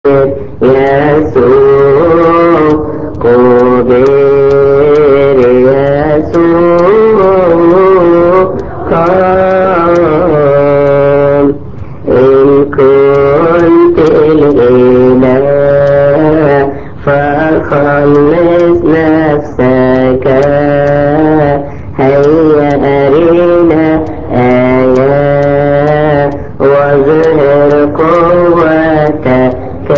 يسوع قدير يسوع قام إن كنت الإله فخلص نفسك هيا أرينا آية واظهر قوتك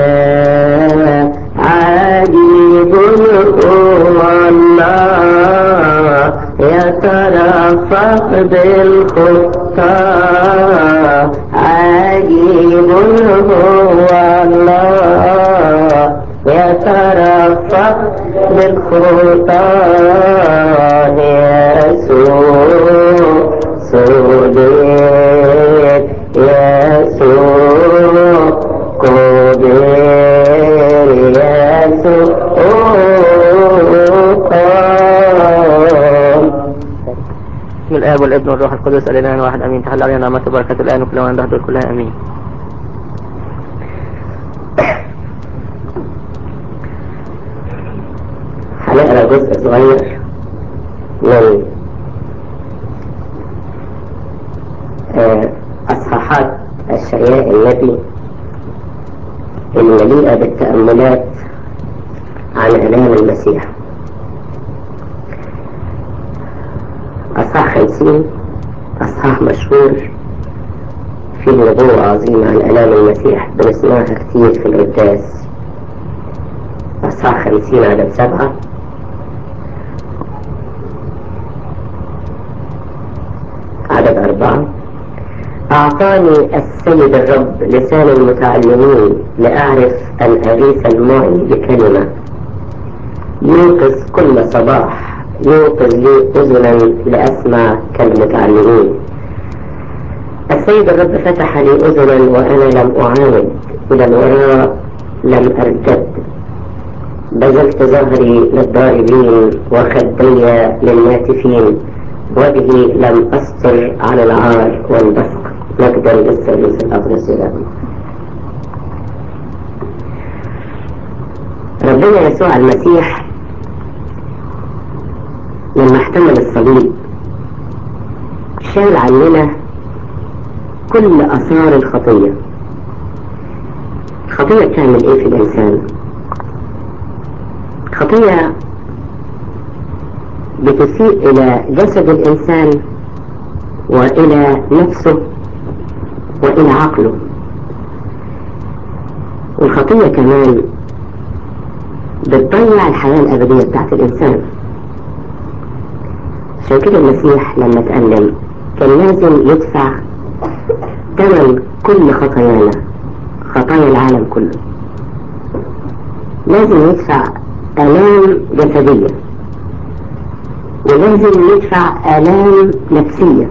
عجيب هو الله يترفق بالخطى عجيب هو الله يترفق بالخطى يسوع صديق يسوع قدير يسوع بسم الآب والابن والروح القدس الإله واحد أمين تحل علينا نعمة وبركة الآن وكل وان دهر كلها أمين هنقرا جزء صغير من آه، أصحاحات الشياء النبي المليئة بالتأملات عن إعلان المسيح أصحاح خمسين أصحاح مشهور فيه نبوة عظيمة عن إعلان المسيح بنسمعها كتير في القداس أصحاح خمسين عدد سبعة عدد أربعة أعطاني السيد الرب لسان المتعلمين لأعرف أن أغيث المعي بكلمة يوقظ كل صباح يوقظ لي أذنا لأسمع كالمتعلمين السيد الرب فتح لي أذنا وأنا لم أعاود إلى الوراء لم أرتد بذلت ظهري للضاربين وخدي للناتفين وجهي لم أستر على العار والبصق مجدا للثالوث الأقدس له ربنا يسوع المسيح لما احتمل الصليب شال عننا كل أثار الخطية الخطية بتعمل ايه في الإنسان خطية بتسيء إلى جسد الإنسان وإلى نفسه وإلى عقله والخطية كمان بتضيع الحياة الأبدية بتاعت الإنسان عشان كده المسيح لما تألم كان لازم يدفع ثمن كل خطايانا خطايا العالم كله لازم يدفع آلام جسدية ولازم يدفع آلام نفسية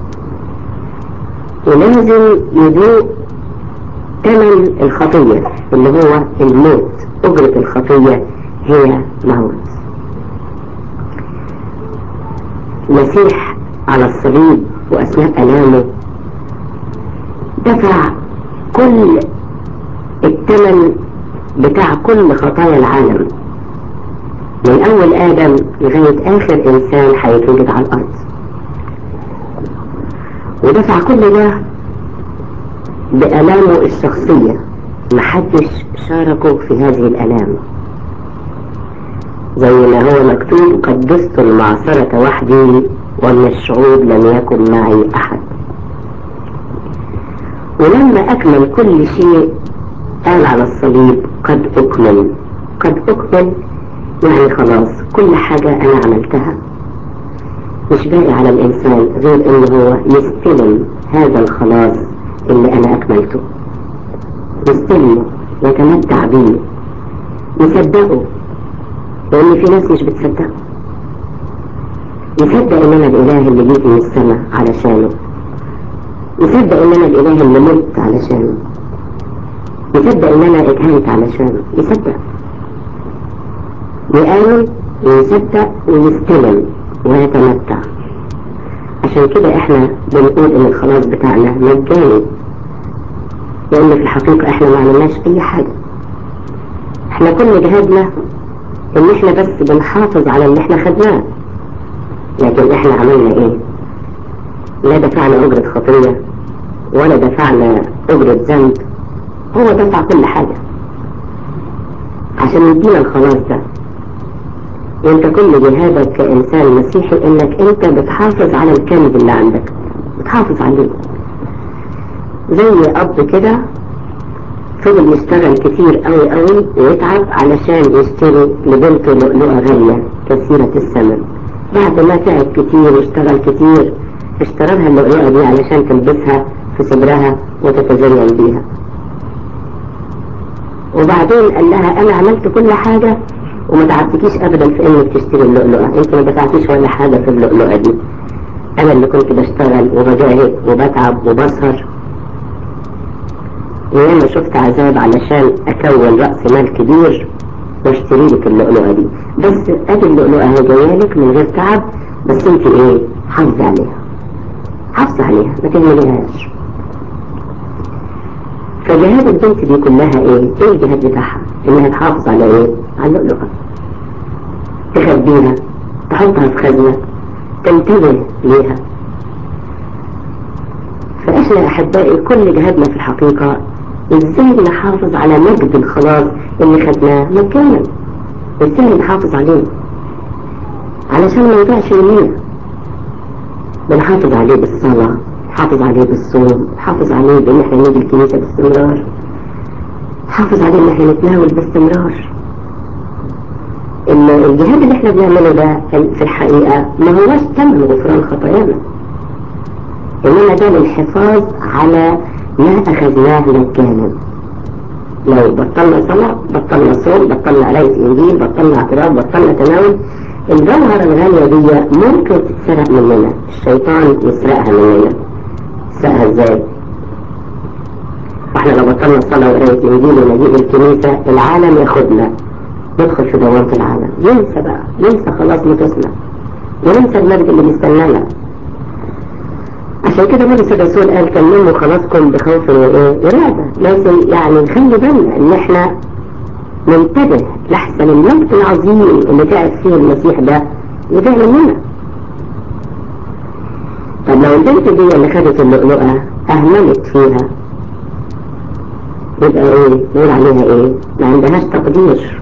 ولازم يذوق ثمن الخطية اللي هو الموت أجرة الخطية هي موت المسيح على الصليب وأثناء ألامه دفع كل الثمن بتاع كل خطايا العالم من أول آدم لغاية آخر إنسان هيتوجد على الأرض ودفع كل ده بآلامه الشخصية محدش شاركه في هذه الآلام زي ما هو مكتوب قدست المعصرة وحدي ومن الشعوب لم يكن معي أحد ولما أكمل كل شيء قال على الصليب قد أكمل قد أكمل يعني خلاص كل حاجة أنا عملتها مش باقي على الإنسان غير إنه هو يستلم هذا الخلاص اللي أنا أكملته يستلمه يتمتع بيه يصدقه لأن في ناس مش بتصدقه يصدق إن أنا الإله اللي جيت من السماء علشانه يصدق إن أنا الإله اللي مت علشانه يصدق إن أنا اتهنت علشانه يصدق يآمن ويصدق ويستلم ويتمتع عشان كده احنا بنقول ان الخلاص بتاعنا مجاني لان في الحقيقة احنا ما عملناش اي حاجة احنا كل جهادنا ان احنا بس بنحافظ على اللي احنا خدناه لكن احنا عملنا ايه لا دفعنا اجرة خطية ولا دفعنا اجرة ذنب هو دفع كل حاجة عشان يدينا الخلاص ده وانت كل جهادك كإنسان مسيحي انك انت بتحافظ على الكنز اللي عندك بتحافظ عليه زي اب كده فضل يشتغل كتير قوي قوي ويتعب علشان يشتري لبنته لؤلؤة غالية كثيرة الثمن بعد ما تعب كتير واشتغل كتير اشترى لها اللؤلؤة دي علشان تلبسها في صدرها وتتزين بيها وبعدين قال لها انا عملت كل حاجة وما تعبتكيش ابدا في انك تشتري اللؤلؤة انت ما دفعتيش ولا حاجة في اللؤلؤة دي انا اللي كنت بشتغل وبجاهد وبتعب وبسهر وياما شفت عذاب علشان اكون رأس مال كبير واشتري لك اللؤلؤة دي بس ادي اللؤلؤة هي جايه لك من غير تعب بس انت ايه حافظة عليها حافظة عليها ما تهمليهاش فجهاد البنت دي كلها ايه ايه الجهاد بتاعها انها تحافظ على ايه على اللؤلؤة تخبيها تحطها في خزنة تنتبه ليها فاحنا يا احبائي كل جهادنا في الحقيقة ازاي نحافظ على مجد الخلاص اللي خدناه مجانا ازاي نحافظ عليه علشان ما يضيعش مننا بنحافظ عليه بالصلاة نحافظ عليه بالصوم نحافظ عليه بان احنا نيجي الكنيسة باستمرار نحافظ عليه ان احنا نتناول باستمرار ان الجهاد اللي احنا بنعمله ده في الحقيقة ما هوش ثمن غفران خطايانا انما ده للحفاظ على ما اخذناه مجانا لو بطلنا صلاة بطلنا صوم بطلنا قراية انجيل بطلنا اعتراف بطلنا تناول الجوهرة الغالية دي ممكن تتسرق مننا الشيطان يسرقها مننا يسرقها ازاي واحنا لو بطلنا صلاة وقراية انجيل ونجيب الكنيسة العالم ياخدنا ندخل في دوامة العالم ينسى بقى ينسى خلاص نفسنا وننسى المجد اللي بيستنانا عشان كده بولس الرسول قال كملوا خلاصكم بخوف وايه ورعبة لازم يعني نخلي بالنا ان احنا ننتبه لحسن المجد العظيم اللي تعب فيه المسيح ده يضيع مننا طب لو البنت دي اللي خدت اللؤلؤة اهملت فيها يبقى ايه نقول عليها ايه ما عندهاش تقدير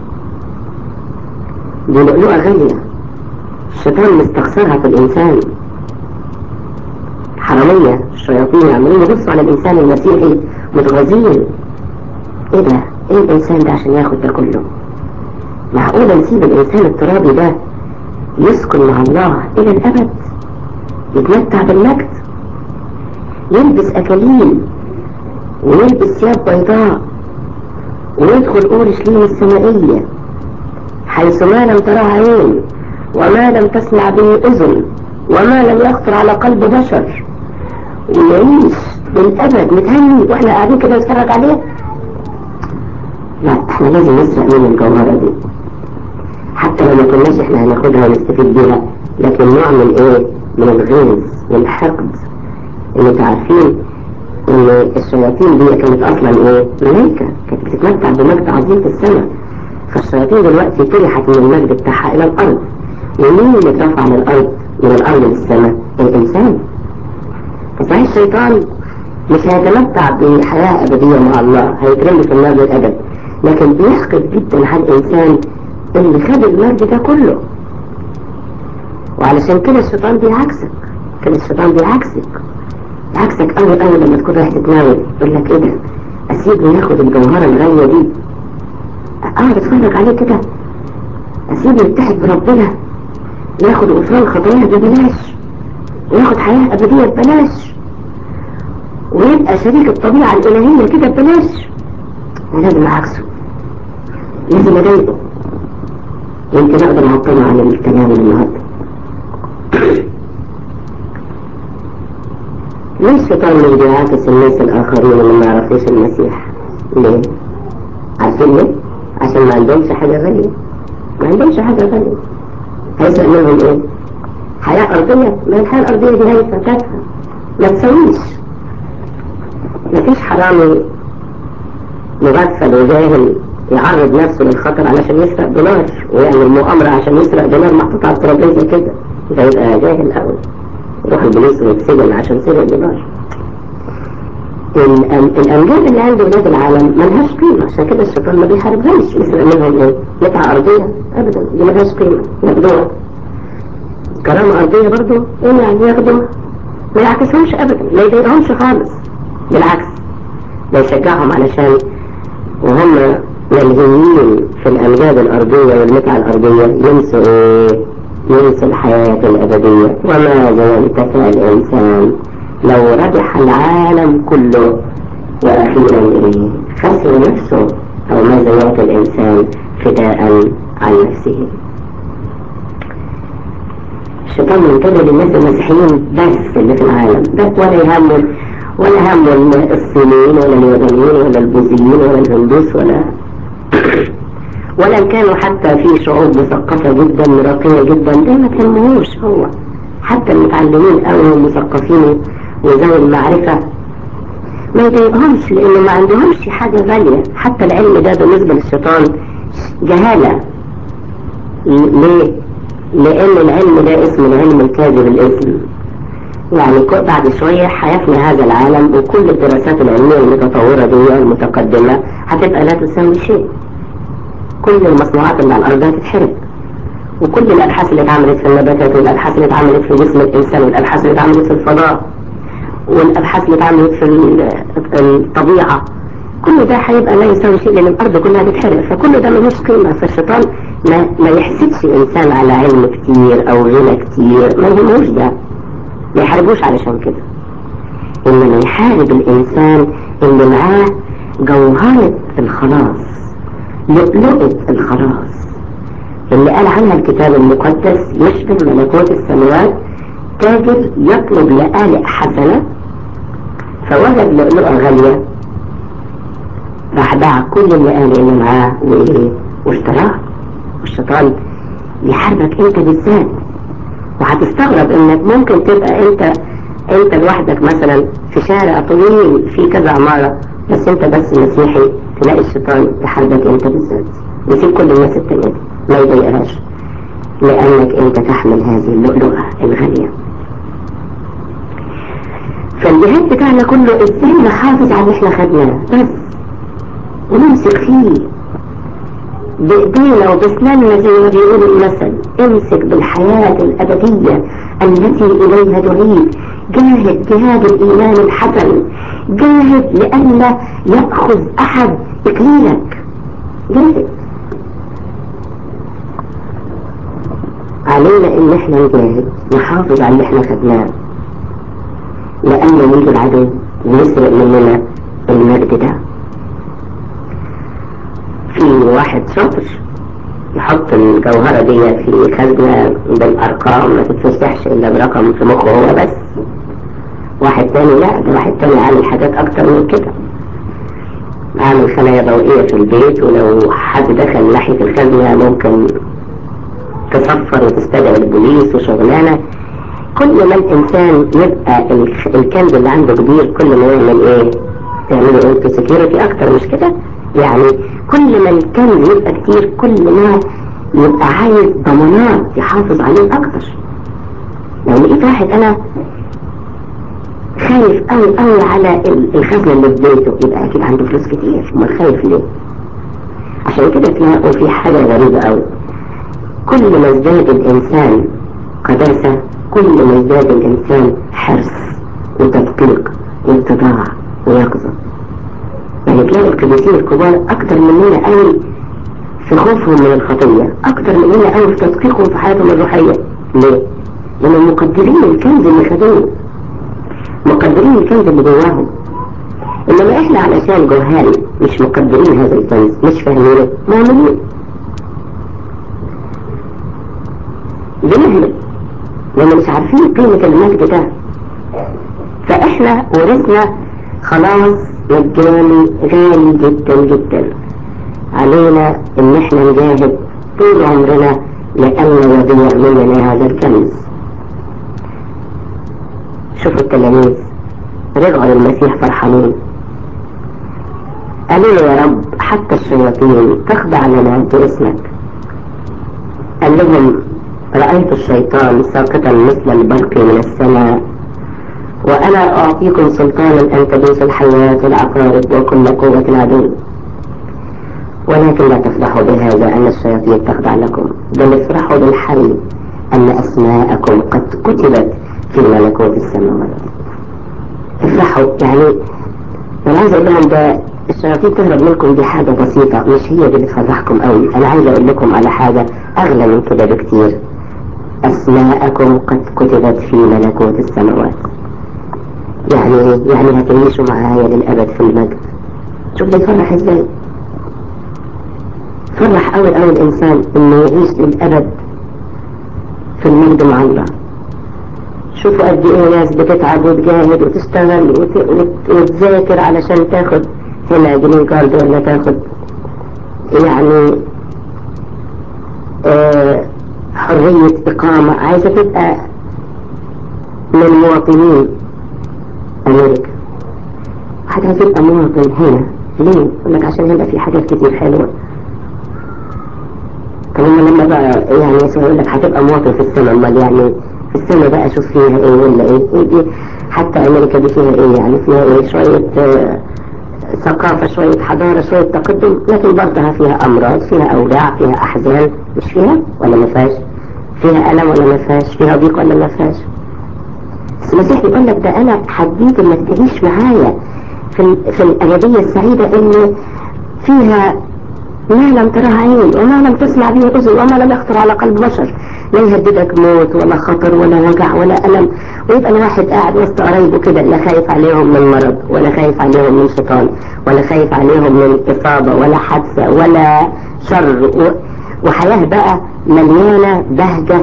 دي لؤلؤة غالية الشيطان مستخسرها في الانسان حرامية الشياطين عمالين يبصوا على الإنسان المسيحي متغاظين إيه ده؟ إيه الإنسان ده عشان ياخد ده كله؟ معقولة نسيب الإنسان الترابي ده يسكن مع الله إلى الأبد يتمتع بالمجد يلبس أكاليل ويلبس ثياب بيضاء ويدخل أورشليم السمائية حيث ما لم ترى عين وما لم تسمع به أذن وما لم يخطر على قلب بشر ويعيش بالأبد متهني واحنا قاعدين كده نتفرج عليه لا احنا لازم نسرق من الجوهرة دي حتى لو ما كناش احنا هناخدها ونستفيد بيها لكن نوع من ايه من الغيظ والحقد اللي انتوا عارفين ان الشياطين دي كانت اصلا ايه ملائكة كانت بتتمتع بمجد عظيم في السماء فالشياطين دلوقتي طرحت من المجد بتاعها الى الارض ومين اللي اترفع للارض من الارض للسماء الانسان فصحيح الشيطان مش هيتمتع بحياة أبدية مع الله هيترمي في النار للأبد لكن بيحقد جدا على الإنسان اللي خد المجد ده كله وعلشان كده الشيطان بيعكسك كده الشيطان بيعكسك بيعكسك أول أول لما تكون رايح تتناول يقول لك إيه ده أسيبه ياخد الجوهرة الغالية دي أقعد أتفرج عليه كده أسيبه يتحد بربنا ياخد غفران خطاياه ببلاش وياخد حياة أبدية ببلاش ويبقى شريك الطبيعة الإلهية كده ببلاش لازم أعكسه لازم أضايقه يمكن أقدر أعطله عن التناول النهاردة ليه الشيطان مش بيعاكس الناس الآخرين اللي ما يعرفوش المسيح؟ ليه؟ عارفين ليه؟ عشان ما عندهمش حاجة غالية ما عندهمش حاجة غالية هيسرق منهم ايه؟ حياة أرضية ما الحياة الأرضية دي هي تافهة ما تسويش مفيش حرامي مغفل وجاهل يعرض نفسه للخطر علشان يسرق دولار ويعمل مؤامرة عشان يسرق دولار محطوط على الترابيزة كده ده يبقى جاهل قوي يروح البوليس ويتسجن عشان سرق دولار الأم- الأمجاد اللي عند ولاد العالم ملهاش قيمة عشان كده الشيطان ما بيحاربهمش يسرق منهم ايه؟ متعة أرضية أبدا دي ملهاش قيمة ياخدوها كرامة أرضية برضو ايه يعني ياخدوها ما يعكسهمش أبدا ما يضايقهمش خالص بالعكس ده يشجعهم علشان وهم ملهيين في الأمجاد الأرضية والمتعة الأرضية ينسوا إيه؟ ينسوا الحياة الأبدية وماذا ينتفع الإنسان لو ربح العالم كله وأخيرا إيه؟ خسر نفسه أو ماذا يعطي الإنسان فداء عن نفسه الشيطان منتبه للناس المسيحيين بس اللي في العالم بس ولا يهمه ولا همه الصينيين ولا اليابانيين ولا البوذيين ولا الهندوس ولا ولا إن كانوا حتى في شعوب مثقفة جدا راقية جدا ده ما تهمهوش هو حتى المتعلمين أو المثقفين وذوي المعرفة ما يضايقهمش لأنه ما عندهمش حاجة غالية حتى العلم ده بالنسبة للشيطان جهالة ليه؟ لأن العلم ده اسم العلم الكاذب الاسم يعني كو- بعد شوية هيفنى هذا العالم وكل الدراسات العلمية المتطورة دي المتقدمة هتبقى لا تساوي شيء كل المصنوعات اللي على الأرض هتتحرق وكل الأبحاث اللي اتعملت في النباتات والأبحاث اللي اتعملت في جسم الإنسان والأبحاث اللي اتعملت في الفضاء والأبحاث اللي اتعملت في ال- الطبيعة كل ده هيبقى لا يساوي شيء لأن الأرض كلها هتتحرق فكل ده ملوش قيمة فالشيطان ما, ما يحسدش إنسان على علم كتير أو غنى كتير ما يهموش ده ما يحاربوش علشان كده إنما يحارب الإنسان اللي معاه جوهرة الخلاص لؤلؤة الخلاص اللي قال عنها الكتاب المقدس يشبه ملكوت السماوات تاجر يطلب لآلئ حسنة فوجد لؤلؤة غالية راح باع كل اللآلئ اللي معاه وإيه واشتراها والشيطان بيحاربك انت بالذات وهتستغرب انك ممكن تبقى انت انت لوحدك مثلا في شارع طويل فيه كذا عمارة بس انت بس مسيحي تلاقي الشيطان يحاربك انت بالذات يسيب كل الناس التانية دي، ما يضايقهاش لانك انت تحمل هذه اللؤلؤة الغالية فالجهاد بتاعنا كله ازاي نحافظ على اللي احنا خدناه بس ونمسك فيه بإيدينا وبسناننا زي ما بيقول المثل امسك بالحياة الأبدية التي إليها دعيت جاهد جهاد الإيمان الحسن جاهد لئلا يأخذ أحد إكليلك جاهد علينا إن احنا نجاهد نحافظ على اللي احنا خدناه لأن يجي العدو ويسرق مننا المجد ده في واحد شاطر يحط الجوهرة دي في خزنة بالأرقام ما تتفتحش إلا برقم في مخه هو بس واحد تاني لا ده واحد تاني عامل حاجات أكتر من كده عامل خلايا ضوئية في البيت ولو حد دخل ناحية الخزنة ممكن تصفر وتستدعي البوليس وشغلانة كل ما الإنسان يبقى الك- الكنز اللي عنده كبير كل ما يعمل إيه؟ تعملوا انتو سكيورتي أكتر مش كده؟ يعني كل ما الكنز يبقى كتير كل ما يبقى عايز ضمانات يحافظ عليه أكتر لو لقيت واحد أنا خايف قوي قوي على ال- الخزنة اللي في بيته يبقى أكيد عنده فلوس كتير أمال خايف ليه؟ عشان كده تلاقوا في حاجة غريبة قوي كل ما ازداد الإنسان قداسة كل ما ازداد الإنسان حرص وتدقيق واتضاع ويقظة يعني تلاقي القديسين الكبار أكتر مننا قوي في خوفهم من الخطية أكتر مننا قوي في تدقيقهم في حياتهم الروحية ليه؟ لأنهم مقدرين الكنز اللي خدوه مقدرين الكنز اللي جواهم إنما إحنا علشان جهال مش مقدرين هذا الكنز مش فاهمينه مؤمنين بنهلك لأن مش عارفين قيمة المجد ده فإحنا ورثنا خلاص مجاني غالي جدا جدا علينا إن إحنا نجاهد طول عمرنا لأن يضيع مننا هذا الكنز شوفوا التلاميذ رجعوا للمسيح فرحانين قالوا له يا رب حتى الشياطين تخضع لنا باسمك قال لهم رأيت الشيطان ساقطا مثل البرق من السماء وأنا أعطيكم سلطانا أن تدوسوا الحياة والعقارب وكل قوة العدو ولكن لا تفرحوا بهذا أن الشياطين تخضع لكم بل افرحوا بالحري أن أسماءكم قد كتبت في ملكوت السماوات افرحوا يعني أنا عايز أقول لهم ده الشياطين تهرب منكم دي حاجة بسيطة مش هي دي اللي تفرحكم قوي أنا عايز أقول لكم على حاجة أغلى من كده بكتير أسماءكم قد كتبت في ملكوت السماوات يعني ايه؟ يعني هتعيشوا معايا للأبد في المجد شوف ده يفرح ازاي فرح أول أول إنسان إنه يعيش للأبد في المجد مع الله شوفوا قد إيه ناس بتتعب وتجاهد وتشتغل وت... وت... وتذاكر علشان تاخد هنا جرين كارد ولا تاخد يعني آه حرية إقامة عايزة تبقى من مواطنين أمريكا واحد عايز يبقى مواطن هنا ليه؟ يقول لك عشان هنا في حاجات كتير حلوة طب لما بقى يعني يقول لك هتبقى مواطن في السنة امال يعني في السنة بقى شوف فيها ايه ولا ايه, إيه دي حتى امريكا دي فيها ايه يعني فيها ايه شوية آه ثقافة شوية حضارة شوية تقدم لكن برضها فيها امراض فيها اوجاع فيها احزان مش فيها ولا ما فيهاش فيها الم ولا ما فيهاش فيها ضيق ولا ما فيهاش بس المسيح بيقول لك ده انا حديت انك تعيش معايا في في الابدية السعيدة اللي فيها ما لم ترها عين وما لم تسمع به أذن وما لم يخطر على قلب بشر لا يهددك موت ولا خطر ولا وجع ولا ألم ويبقى الواحد قاعد وسط قرايبه كده لا خايف عليهم من مرض ولا خايف عليهم من شيطان ولا خايف عليهم من إصابة ولا حادثة ولا شر و... وحياة بقى مليانة بهجة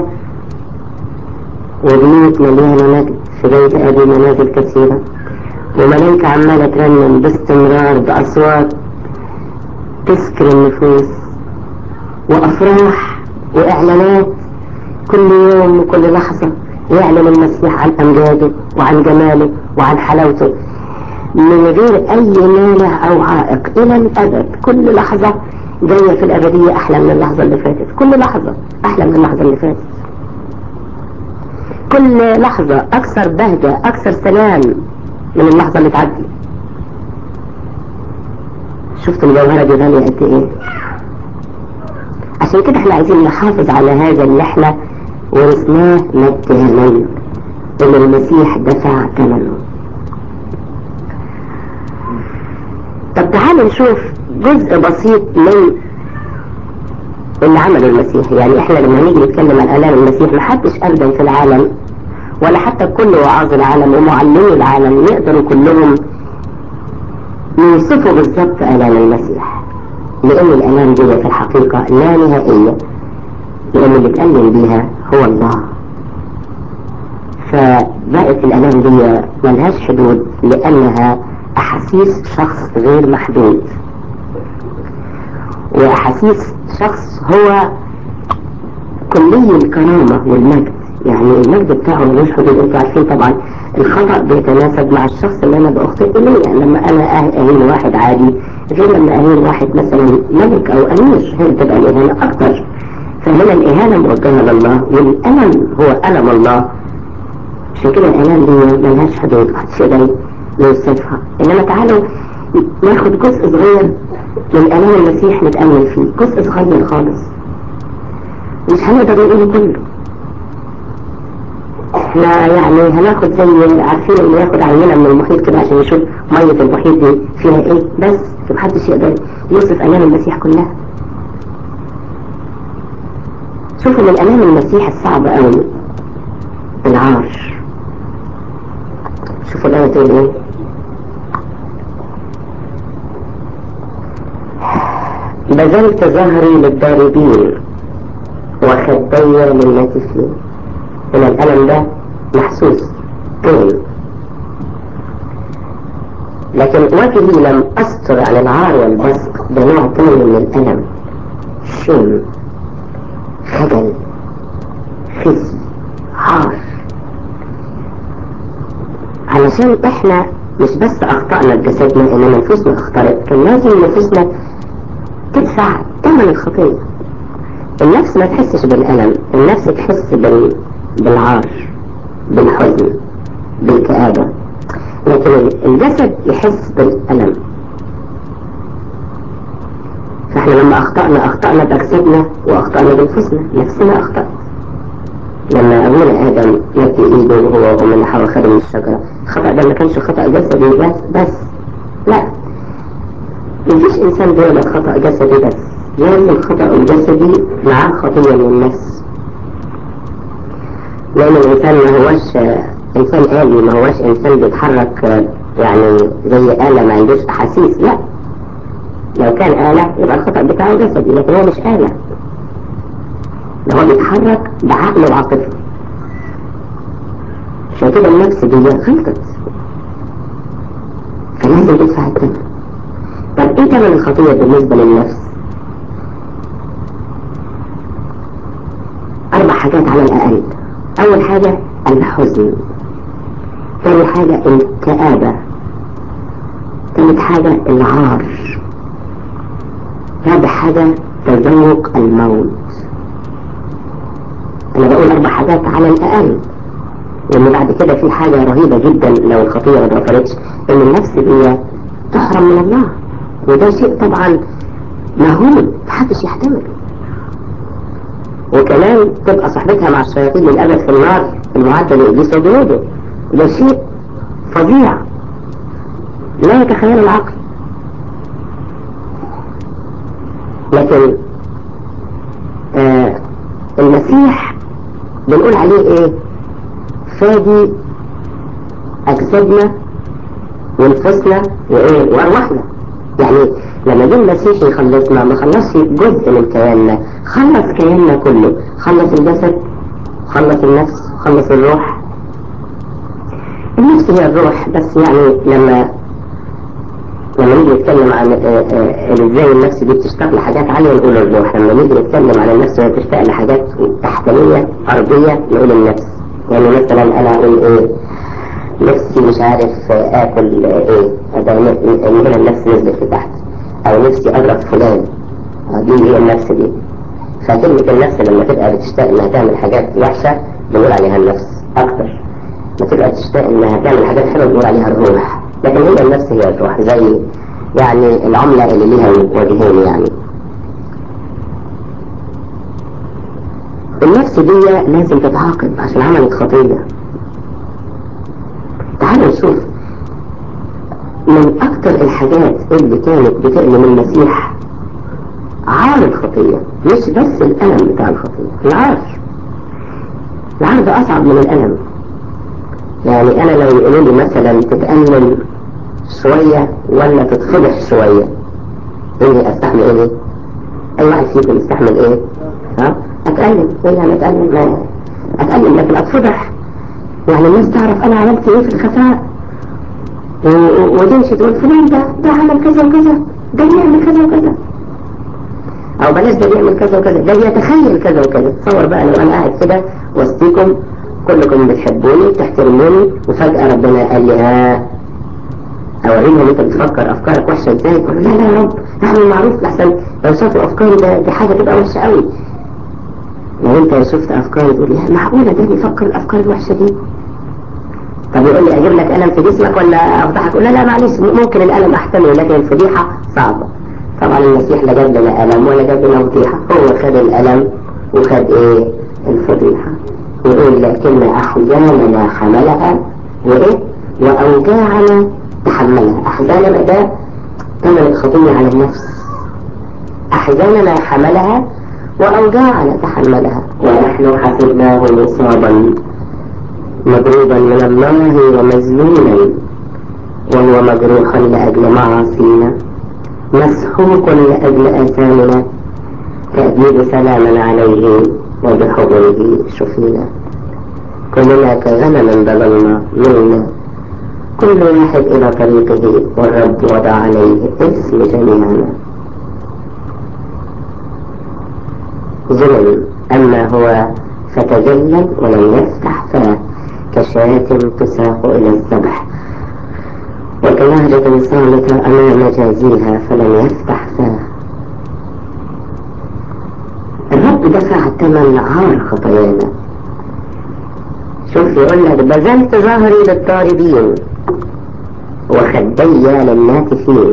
وبيوت مليانة مجد في بيت أبي منازل كثيرة وملائكة عمالة ترنم باستمرار بأصوات تسكر النفوس وأفراح وإعلانات كل يوم وكل لحظة يعلن المسيح عن أمجاده وعن جماله وعن حلاوته من غير أي مانع أو عائق إلى الأبد كل لحظة جاية في الأبدية أحلى من اللحظة اللي فاتت كل لحظة أحلى من اللحظة اللي فاتت كل لحظة أكثر بهجة أكثر سلام من اللحظة اللي تعدي شفتوا الجوهرة دي غالية قد ايه عشان كده احنا عايزين نحافظ على هذا اللي احنا ورثناه مجانا اللي المسيح دفع ثمنه طب تعالوا نشوف جزء بسيط من اللي عمله المسيح يعني احنا لما نيجي نتكلم عن الام المسيح محدش ابدا في العالم ولا حتى كل وعاظ العالم ومعلمي العالم يقدروا كلهم يوصفوا بالضبط الام المسيح لان الالام دي في الحقيقة لا نهائية لان اللي اتألم بيها هو الله فبقت الالام دي ملهاش حدود لانها احاسيس شخص غير محدود واحاسيس شخص هو كلي الكرامة والمجد يعني المجد بتاعه ملوش حدود انتوا عارفين طبعا الخطأ بيتناسب مع الشخص اللي انا بأخطئ اليه يعني لما انا اهين واحد عادي غير لما اهين واحد مثلا ملك او امير هي بتبقى الاهانة اكتر فهنا الاهانة موجهة لله والالم هو الم الله عشان كده الالام دي ملهاش حدود محدش يقدر يوصفها انما تعالوا ناخد جزء صغير من الام المسيح نتأمل فيه جزء صغير خالص مش هنقدر نقوله كله احنا يعني هناخد زي عارفين اللي ياخد عينة من المحيط كده عشان يشوف مية المحيط دي فيها ايه بس محدش يقدر يوصف امام المسيح كلها شوفوا من امام المسيح الصعب قوي العار شوفوا الآية تقول ايه بذلت ظهري للضاربين وخدي للناتفين هنا الألم ده محسوس كامل لكن وجهي لم أستر عن العار والبصق بنوع تاني من الألم شم خجل خزي عار علشان احنا مش بس أخطأنا بجسدنا إنما نفوسنا أخطأت كان لازم نفوسنا تدفع ثمن الخطية النفس ما تحسش بالألم النفس تحس بال... بالعار بالحزن بالكآبة لكن الجسد يحس بالألم فاحنا لما أخطأنا أخطأنا بأجسادنا وأخطأنا بنفسنا نفسنا أخطأت لما أبونا آدم مد إيده وهو ومن حواء خدوا من الشجرة الخطأ ده ما كانش خطأ جسدي بس بس لا مفيش إنسان بيغلط خطأ جسدي بس لازم خطأ الجسدي معاه خطية من النفس لأن الإنسان ما هوش إنسان آلي ما هوش إنسان بيتحرك يعني زي آلة ما عندوش أحاسيس لا لو كان آلة يبقى الخطأ بتاعه جسدي لكن هو مش آلة ده هو بيتحرك بعقله وعاطفه عشان كده النفس دي غلطت فلازم تدفع الثمن طب ايه ثمن الخطية بالنسبة للنفس؟ أربع حاجات على الأقل أول حاجة الحزن ثاني حاجة الكآبة ثالث حاجة العار رابع حاجة تذوق الموت أنا بقول أربع حاجات على الأقل لأن بعد كده في حاجة رهيبة جدا لو الخطية ما اتغفرتش إن النفس دي تحرم من الله وده شيء طبعا مهول محدش يحتمله وكمان تبقى صاحبتها مع الشياطين للأبد في النار المعدة لإبليس وجنوده ده شيء فظيع لا يتخيل العقل لكن آه المسيح بنقول عليه ايه فادي اجسادنا ونفوسنا وايه وارواحنا يعني لما جه المسيح يخلصنا ما خلصش جزء من كياننا خلص كياننا كله خلص الجسد خلص النفس خلص الروح النفس هي الروح بس يعني لما لما نيجي نتكلم عن ازاي النفس دي بتشتاق لحاجات عالية نقول الروح لما نيجي نتكلم عن النفس وهي بتشتاق لحاجات تحتانية أرضية نقول النفس يعني مثلا أنا أقول إيه نفسي مش عارف آكل إيه هذا من هنا النفس نزلت لتحت أو نفسي أضرب فلان دي هي النفس دي فكلمة النفس لما تبقى بتشتاق إنها تعمل حاجات وحشة بنقول عليها النفس أكتر ما تبقى تشتاق إنها تعمل حاجات حلوة بنقول عليها الروح لكن هي النفس هي الروح زي يعني العملة اللي ليها وجهين يعني النفس دي لازم تتعاقب عشان عملت خطية تعالوا نشوف من أكتر الحاجات اللي كانت بتألم المسيح عار الخطية مش بس الألم بتاع الخطية العار العار ده أصعب من الألم يعني أنا لو يقولوا لي مثلا تتألم شوية ولا تتفضح شوية إني أستحمل إيه أي واحد فيكم يستحمل إيه ها أتألم إيه يعني أتألم ما أتألم لكن أتفضح يعني الناس تعرف أنا عملت إيه في الخفاء وتمشي تقول فلان ده ده عمل كذا وكذا ده بيعمل كذا وكذا أو بلاش ده بيعمل كذا وكذا ده بيتخيل كذا وكذا تصور بقى لو أنا قاعد كده وسطيكم كلكم بتحبوني بتحترموني وفجأة ربنا قال لي ها اوريهم انت بتفكر افكارك وحشه ازاي تقول لا لا يا رب اعمل معروف لحسن لو شافوا افكاري ده دي حاجه تبقى وحشه قوي لو انت شفت افكاري تقول يا معقوله ده بيفكر الافكار الوحشه دي طب يقول لي اجيب لك الم في جسمك ولا افضحك لا لا معلش ممكن الالم احتمله لكن الفضيحه صعبه طبعا المسيح لا جاب لنا الم ولا جاب لنا فضيحه هو خد الالم وخد ايه الفضيحه يقول لكن احزاننا حملها وايه واوجاعنا تحملها أحزاننا ده ثمن الخطية على النفس أحزاننا حملها وأوجاعنا تحملها ونحن حسبناه مصابا مضروبا من الله ومزلولا وهو مجروح لأجل معاصينا مسحوق لأجل آثامنا تأديب سلاما عليه وبحضره شفينا كلنا كغنم ضللنا منا كل واحد إلى طريقه والرب وضع عليه اسم جميعنا ظلم أما هو فتجلل ولم يفتح فاه كشاة تساق إلى الذبح كنهضة صامتة أمام جازيها فلم يفتح فاه الرب دفع ثمن عار خطايانا شوف يقول لك بذلت ظهري للطالبين وخدي للناتفين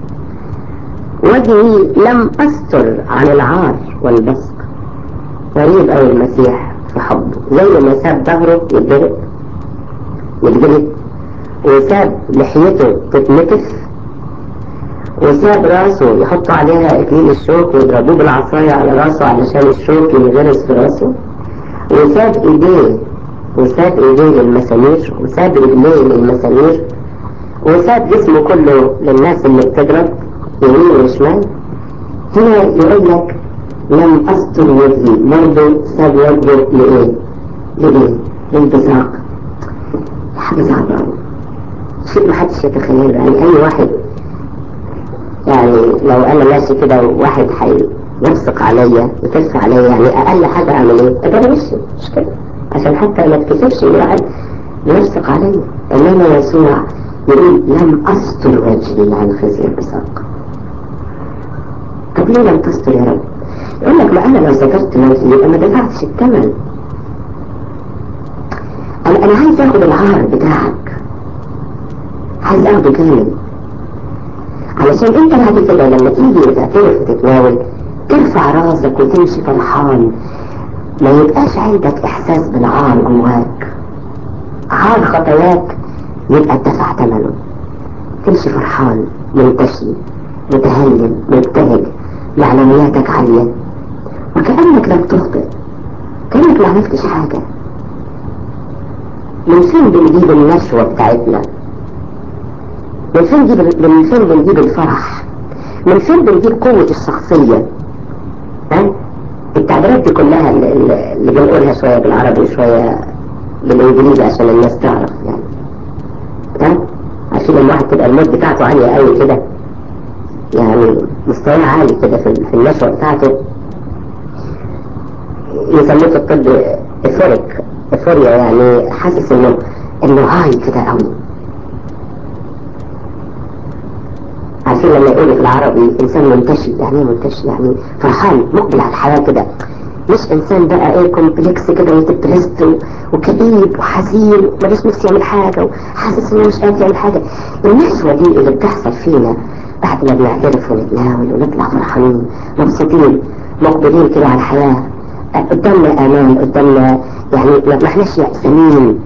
وجهي لم أستر عن العار والبسط غريب أوي المسيح في حبه زي ما ساب ظهره يتجرد يتجرد وساب لحيته تتنتف وساب راسه يحطوا عليها اكليل الشوك ويضربوه بالعصاية على راسه علشان الشوك ينغرس في راسه وساب ايديه وساب ايديه للمسامير وساب رجليه للمسامير وساب جسمه كله للناس اللي بتضرب يمين وشمال هنا يقول لك لم استر وجهي برضه ساب وجهه لايه؟ لايه؟ للبزاق حاجة صعبة أوي شيء محدش يتخيله يعني أي واحد يعني لو أنا ماشي كده وواحد هيلصق عليا يكف عليا يعني أقل حاجة أعمل إيه؟ أضرب وشي مش كده عشان حتى ما اتكسفش إن واحد يلصق عليا إنما يسوع يقول لم أستر وجهي عن خزي البصاق طب ليه لم تستر يا رب؟ يقول لك ما أنا لو سترت وجهي يبقى ما دفعتش الثمن أنا أنا عايز آخد العار بتاعك عايز آخده كامل علشان أنت بعد كده لما تيجي تعترف وتتناول ترفع راسك وتمشي فرحان ما يبقاش عندك إحساس بالعار جواك عار خطاياك يبقى اتدفع ثمنه تمشي فرحان منتشي متهيل مبتهج معنوياتك عالية وكأنك لم تخطئ كأنك ما عملتش حاجة من فين بنجيب النشوة بتاعتنا من فين بنجيب من فين بنجيب الفرح من فين بنجيب قوة الشخصية ها التعبيرات دي كلها اللي, اللي بنقولها شوية بالعربي وشوية بالانجليزي عشان الناس تعرف يعني ها عشان لما واحد تبقى المود بتاعته عالية قوي كده يعني مستواه عالي كده في, في النشوة بتاعته يسموه في الطب افوريك افوريا يعني حاسس انه انه هاي كده قوي عارفين لما يقولوا في العربي انسان منتشي يعني ايه منتشي يعني فرحان مقبل على الحياة كده مش انسان بقى ايه كومبلكس كده وتبرست وكئيب وحزين ملوش نفس يعمل حاجة وحاسس انه مش قادر يعمل حاجة النشوة دي اللي بتحصل فينا بعد ما بنعترف ونتناول ونطلع فرحانين مبسوطين مقبلين كده على الحياة قدامنا امان قدامنا يعني ما احناش يأسانين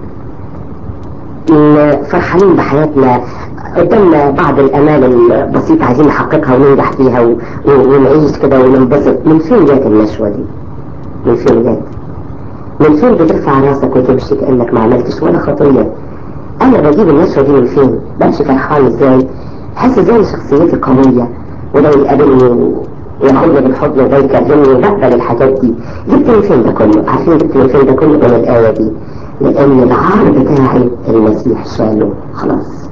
فرحانين بحياتنا قدامنا بعض الامال البسيطة عايزين نحققها وننجح فيها و... و... ونعيش كده وننبسط من فين جات النشوة دي من فين جات من فين بترفع راسك وتمشي كأنك ما عملتش ولا خطية انا بجيب النشوة دي من فين بمشي فرحان ازاي حاسس ازاي إن شخصيتي قوية وده يقابلني وياخدني بالحضن وده يكلمني وبقبل الحاجات دي جبت من فين ده كله عارفين جبت من فين ده كله من الآية دي لأن العار بتاعي المسيح شاله خلاص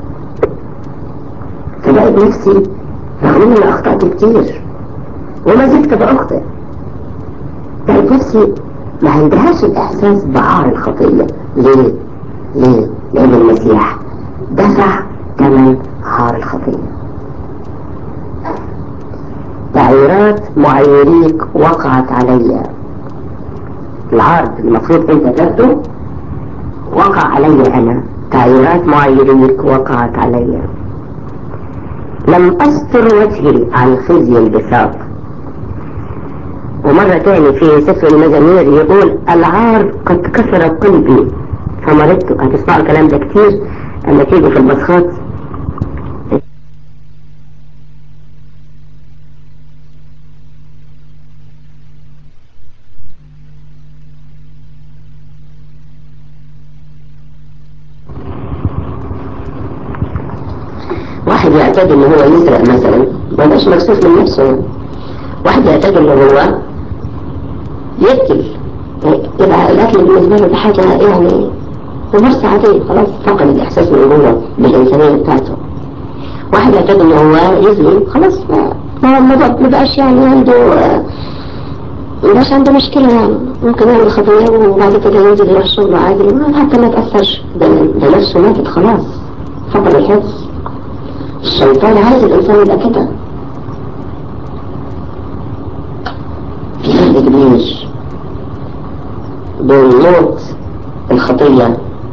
فبقيت نفسي رغم اني اخطأت كتير وما زلت بأخطئ بقيت نفسي ما عندهاش الإحساس بعار الخطية ليه؟ ليه؟ لأن المسيح دفع ثمن عار الخطية تعييرات معيريك وقعت علي العرض المفروض انت تاخده وقع علي انا تعييرات معيريك وقعت علي لم استر وجهي عن خزي البساط ومرة تاني في سفر المزامير يقول العار قد كسر قلبي فمرضت هتسمعوا الكلام ده كتير اما تيجي في البصخات واحد يعتقد ان هو يسرق مثلا ما بقاش مكسوف من نفسه واحد يعتقد ان هو يقتل يبقى الاكل بالنسبه له ده حاجه يعني ممارسه عاديه خلاص فقد الاحساس من جوه بالانسانيه بتاعته واحد يعتقد ان هو يظلم خلاص ما ما ما بقاش يعني عنده ما بقاش عنده مشكله يعني ممكن يعمل خطيه وبعد كده ينزل يروح شغله عادي حتى ما تاثرش ده, ده نفسه ماتت خلاص فقد الحس الشيطان عايز الإنسان يبقى كده في فرق كبير بين موت الخطية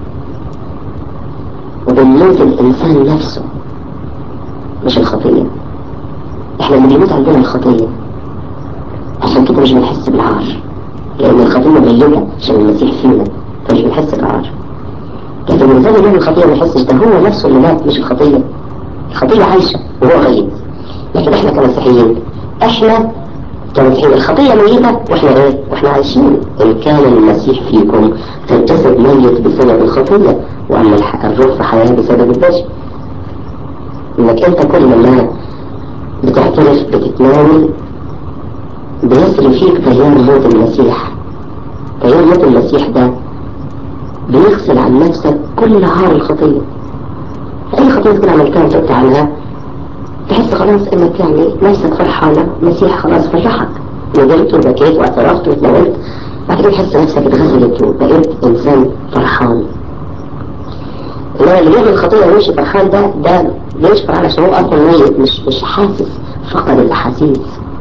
وبين موت الإنسان نفسه مش الخطية احنا اللي بيموت عندنا الخطية عشان كده مش بنحس بالعار لأن الخطية ميتة عشان المسيح فينا فمش بنحس بالعار لكن الإنسان اللي الخطية ما يحسش ده هو نفسه اللي مات مش الخطية الخطية عايشة وهو غيب لكن احنا كمسيحيين احنا كمسيحيين الخطية ميتة واحنا ايه؟ واحنا عايشين ان كان المسيح فيكم فالجسد ميت بسبب الخطية واما الح- الروح في حياة بسبب البشر انك انت كل ما بتعترف بتتناول بيسري فيك تيار موت المسيح تيار موت المسيح ده بيغسل عن نفسك كل عار الخطية أي خطية تكون عملتها وتبت عنها تحس خلاص إنك يعني نفسك فرحانة المسيح خلاص فرحك ندمت وبكيت واعترفت واتناولت بعد كده تحس نفسك اتغسلت وبقيت إنسان فرحان إنما اللي بيعمل خطية ويمشي فرحان ده ده بيمشي فرحان عشان هو أصلا ميت مش مش حاسس فقد الأحاسيس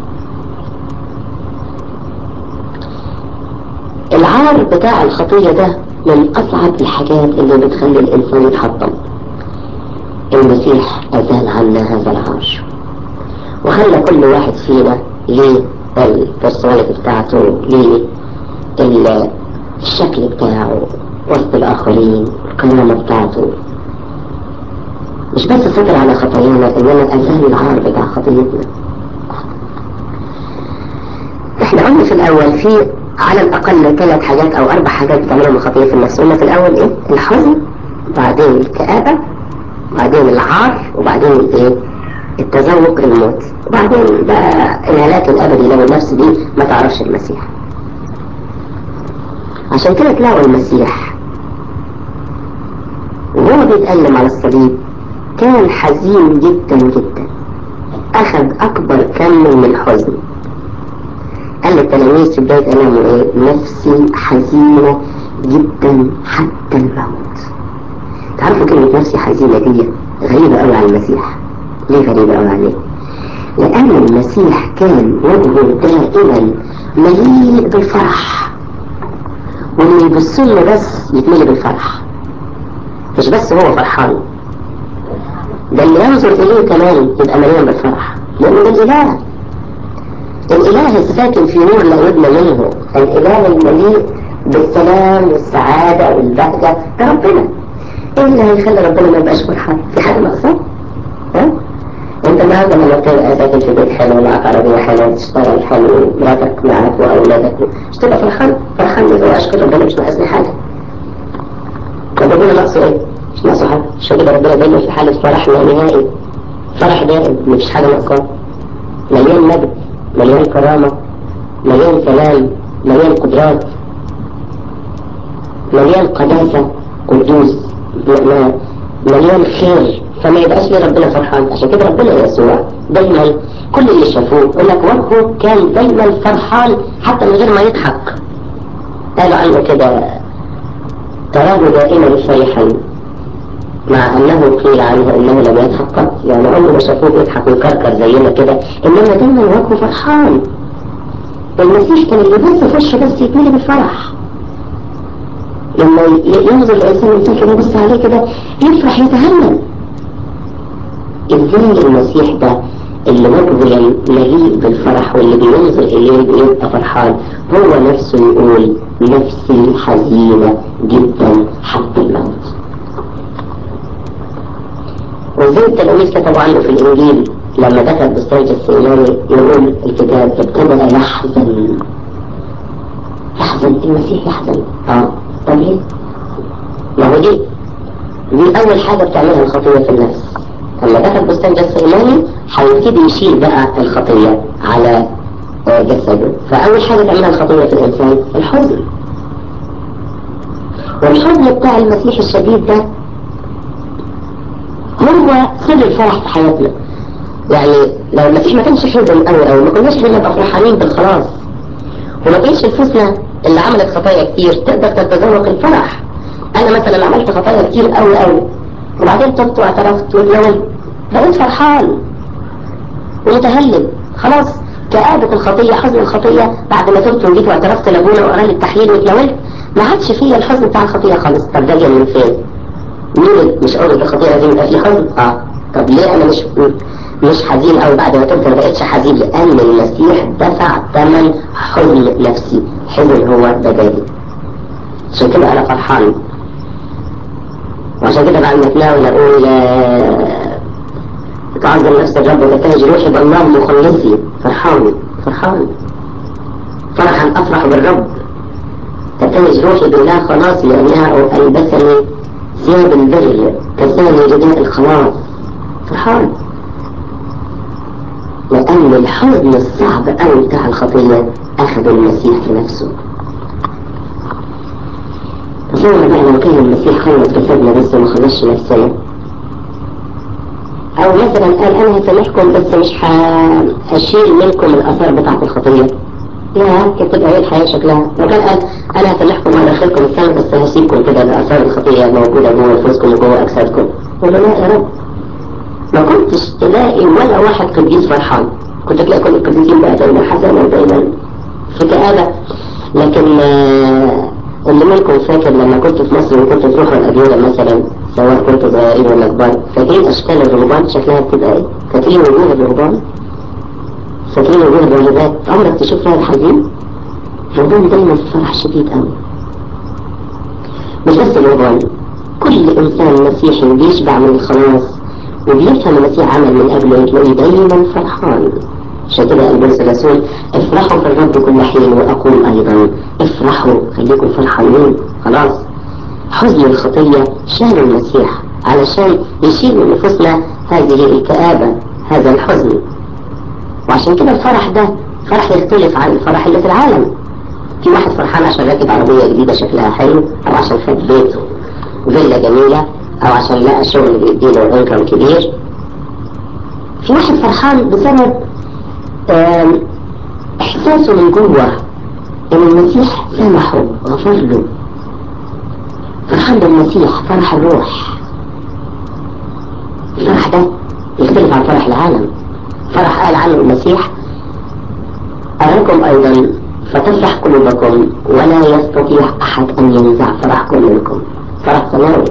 العار بتاع الخطية ده من أصعب الحاجات اللي بتخلي الإنسان يتحطم المسيح أزال عنا هذا العار وخلى كل واحد فينا ليه البرسوناليتي بتاعته ليه ال- الشكل بتاعه وسط الآخرين القيامة بتاعته مش بس ستر على خطايانا إنما أزال العار بتاع خطيتنا احنا قلنا في الأول في على الأقل ثلاث حاجات أو أربع حاجات بتعملهم الخطية في النفس قلنا في الأول إيه؟ الحزن بعدين الكآبة بعدين العار وبعدين الايه التذوق الموت وبعدين بقى الهلاك الابدي لو النفس دي ما تعرفش المسيح عشان كده تلاقوا المسيح وهو بيتألم على الصليب كان حزين جدا جدا أخذ أكبر كم من الحزن قال للتلاميذ في بداية ألمه إيه نفسي حزينة جدا حتى الموت تعرفوا كلمة نفسي حزينة دي غريبة قوي على المسيح ليه غريبة قوي عليه لأن المسيح كان وجهه دائما مليء بالفرح واللي يبص له بس يتملي بالفرح مش بس هو فرحان ده اللي ينظر إليه كمان يبقى مليان بالفرح لأنه ده الإله الإله الساكن في نور لا يبنى منه الإله المليء بالسلام والسعادة والبهجة ده ربنا ايه اللي هيخلي ربنا ما يبقاش فرحان في حاجة ناقصة ها انت النهارده لما تبقى ساكن في بيت حلو معاك عربية حلوة تشتغل حلو مراتك معاك واولادك مش تبقى فرحان فرحان ليه هو اشكر ربنا مش ناقصني حاجة طب ربنا ناقصه ايه؟ مش ناقصه حاجة مش كده ربنا دايما في حالة فرح لا نهائي فرح دائم مفيش حاجة ناقصاه مليان مجد مليان كرامة مليان سلام مليان قدرات مليان قداسة قدوس م- مليان خير فما يبقاش لي ربنا فرحان عشان كده ربنا يسوع دايما كل اللي شافوه يقول لك وجهه كان دايما فرحان حتى من غير ما يضحك قالوا عنه كده تراه دائما فرحا مع انه قيل عنه انه لم يضحك قط يعني عمره ما شافوه بيضحك ويكركر زينا كده انما دايما وجهه فرحان المسيح كان اللي بس في وشه بس يتملي بالفرح لما ي- ينظر الإنسان الإنسان كده يبص عليه كده يفرح يتهلل إزاي المسيح ده اللي وجهه مليء بالفرح واللي بينظر إليه بيبقى فرحان هو نفسه يقول نفسي حزينة جدا حتى الموت وزي التلاميذ كتبوا عنه في الإنجيل لما دخل بستان السيناري يقول الكتاب ابتدأ يحزن يحزن المسيح يحزن اه طب ليه؟ ما هو دي دي أول حاجة بتعملها الخطية في النفس لما دخل بستان السيناري هيبتدي يشيل بقى الخطية على آه، جسده فأول حاجة تعملها الخطية في الإنسان الحزن والحزن بتاع المسيح الشديد ده هو سر الفرح في حياتنا يعني لو المسيح ما كانش حزن قوي قوي ما كناش احنا نبقى فرحانين بالخلاص وما كانش نفوسنا اللي عملت خطايا كتير تقدر تتذوق الفرح انا مثلا عملت خطايا كتير قوي قوي وبعدين تبت واعترفت واتناولت بقيت فرحان ومتهلب خلاص كآبة الخطية حزن الخطية بعد ما تبت وجيت واعترفت لابونا وقرا لي التحليل واتناولت ما عادش فيا الحزن بتاع الخطية خالص طب ده جاي من فين؟ مين مش قول الخطية لازم يبقى فيه حزن؟ اه طب ليه انا مش مش حزين او بعد ما تبت ما بقتش حزين لان المسيح دفع ثمن حزن نفسي حزن هو بدالي عشان كده انا فرحان وعشان كده بعد ما اتناول اقول تعظم نفس الرب وتتهج روحي بالله مخلصي فرحان فرحان فرحا افرح بالرب تتهج روحي بالله خلاص لانها البسني ثياب البر كساني رداء الخلاص فرحان لأن الحزن الصعب أوي بتاع الخطية أخذ المسيح في نفسه تصور بقى لو كان المسيح خلص جسدنا بس وما خلصش نفسنا أو مثلا قال أنا هسامحكم بس مش هشيل منكم الآثار بتاعة الخطية لا كانت تبقى ايه الحياة شكلها لو كان قال أنا هسامحكم وهدخلكم السنة بس هسيبكم كده بآثار الخطية موجودة جوه نفوسكم وجوه أجسادكم قول له لا يا رب ما كنتش تلاقي ولا واحد قديس فرحان كنت تلاقي كل القديسين بقى دايما حزانة ودايما في كآبة لكن اللي منكم فاكر لما كنت في مصر وكنت تروحوا الأديرة مثلا سواء كنتوا صغيرين ولا كبار فاكرين أشكال الرهبان شكلها بتبقى إيه؟ فاكرين وجوه الرهبان؟ فاكرين وجوه الراهبات عمرك تشوف راهب حزين؟ الرهبان دايما في فرح شديد قوي مش بس الرهبان كل إنسان مسيحي بيشبع من الخلاص وبيفهم المسيح عمل من أجله تلاقيه دايما فرحان عشان كده قال بولس الرسول افرحوا في الرب كل حين وأقول أيضا افرحوا خليكم فرحانين خلاص حزن الخطية شال المسيح علشان يشيل من نفوسنا هذه الكآبة هذا الحزن وعشان كده الفرح ده فرح يختلف عن الفرح اللي في العالم في واحد فرحان عشان راكب عربية جديدة شكلها حلو أو عشان خد بيت وفيلا جميلة أو عشان لقى شغل بيديله انكم كبير في واحد فرحان بسبب إحساسه من جوه إن المسيح سامحه غفر له فرحان بالمسيح فرح الروح الفرح ده يختلف عن فرح العالم فرح قال عنه المسيح أراكم أيضا فتفرح قلوبكم ولا يستطيع أحد أن ينزع فرحكم منكم فرح سماوي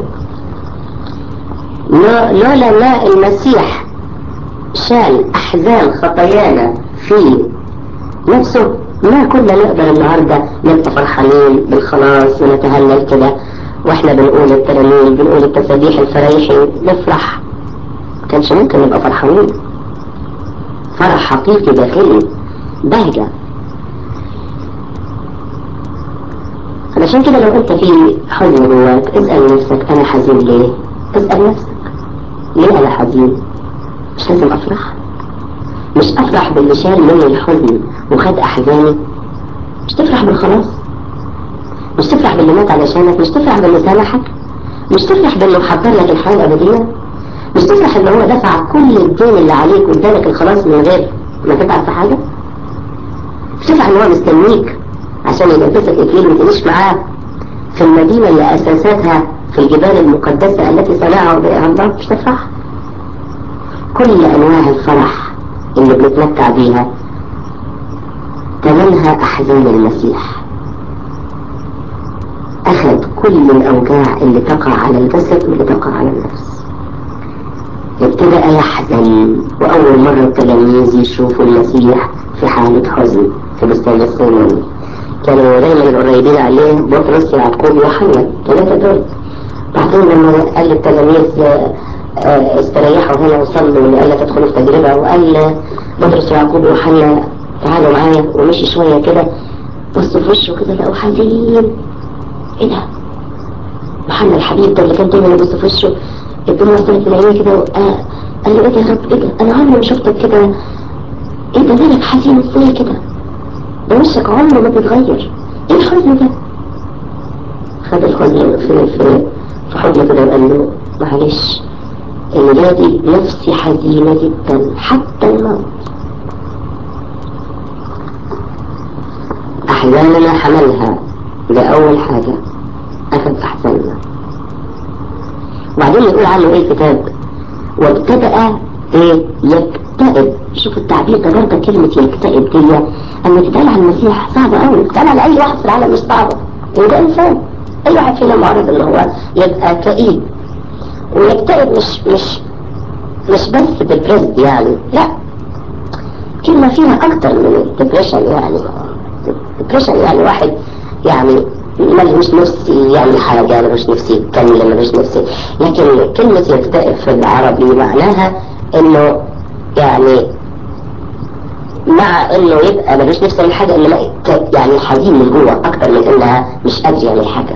لولا ما المسيح شال أحزان خطايانا في نفسه ما كنا نقدر النهاردة نبقى فرحانين بالخلاص ونتهلل كده واحنا بنقول الترانيم بنقول التسابيح الفرايحي نفرح كانش ممكن نبقى فرحانين فرح حقيقي داخلي بهجة علشان كده لو انت في حزن جواك اسأل نفسك انا حزين ليه اسأل نفسك ليه انا حزين مش لازم افرح مش افرح باللي شال مني الحزن وخد احزاني مش تفرح بالخلاص مش تفرح باللي مات علشانك مش تفرح باللي سامحك مش تفرح باللي محضر لك الحياة الأبدية مش تفرح ان هو دفع كل الدين اللي عليك وادالك الخلاص من غير ما تتعب في حاجة مش تفرح ان هو مستنيك عشان يلبسك اكليل وتعيش معاه في المدينة اللي اساساتها في الجبال المقدسة التي صنعها وبيعها الله مش تفرح كل انواع الفرح اللي بنتمتع بيها تمنها احزان المسيح اخذ كل الاوجاع اللي تقع على الجسد واللي تقع على النفس ابتدأ يحزن وأول مرة التلاميذ يشوفوا المسيح في حالة حزن في بستان السيمون كانوا دايما القريبين عليه بطرس يعقوب ويوحنا ثلاثة دول بعدين لما قال للتلاميذ استريحوا هنا وصلوا لألا تدخلوا في تجربة وقال بطرس ويعقوب ويوحنا تعالوا معايا ومشي شوية كده بصوا في وشه كده لقوا حزين ايه ده؟ محمد الحبيب ده اللي كان دايما يبص في وشه الدنيا وصلت من عينيه كده آه قال له ايه ده يا رب ايه ده انا عمري ما شفتك كده ايه ده مالك حزين ازاي كده ده وشك عمره ما بيتغير ايه الحزن ده خد الحزن في في في حضنه كده وقال له معلش ولادي نفسي حزينة جدا حتى الموت أحزاننا حملها ده أول حاجة أخذ أحزاننا وبعدين يقول عنه ايه الكتاب وابتدأ ايه يكتئب شوف التعبير ده برضه كلمة يكتئب دي اما تتقال على المسيح صعبة قوي تتقال على اي واحد في العالم مش صعبة لان ده انسان اي واحد فينا معرض ان هو يبقى كئيب ويكتئب مش مش مش بس ديبريسد يعني لا كلمة فيها اكتر من الديبريشن يعني ديبريشن يعني واحد يعني ملوش نفسي يعمل حاجة ملوش نفسي يتكلم ملوش نفسي لكن كلمة يكتئب في العربي معناها انه يعني مع انه يبقى ملوش نفسي يعمل حاجة انما يعني حزين من جوه اكتر من انها مش قادر يعمل حاجة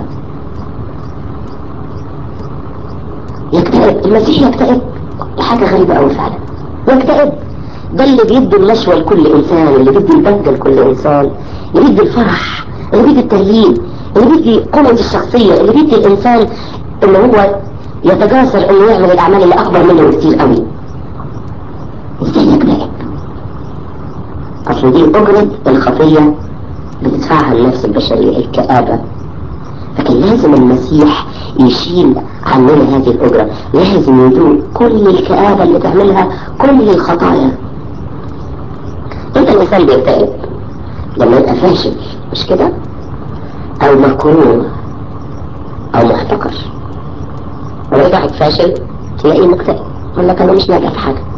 يكتئب المسيح يكتئب دي حاجة غريبة قوي فعلا يكتئب ده اللي بيدي النشوة لكل انسان اللي بيدي البهجة لكل انسان اللي بيدي الفرح اللي بيدي التهليل اللي بيدي قوة الشخصية اللي بيدي الانسان اللي هو يتجاسر انه يعمل الاعمال اللي اكبر منه بكتير قوي ازاي يكتئب اصل دي اجرة الخطية بتدفعها النفس البشرية الكآبة لكن لازم المسيح يشيل عننا هذه الأجرة لازم يدوق كل الكآبة اللي تعملها كل الخطايا انت الإنسان بيكتئب لما يبقى فاشل مش كده أو مكروه أو محتقر ولو واحد فاشل تلاقيه مكتئب يقول لك أنا مش ناجح في حاجة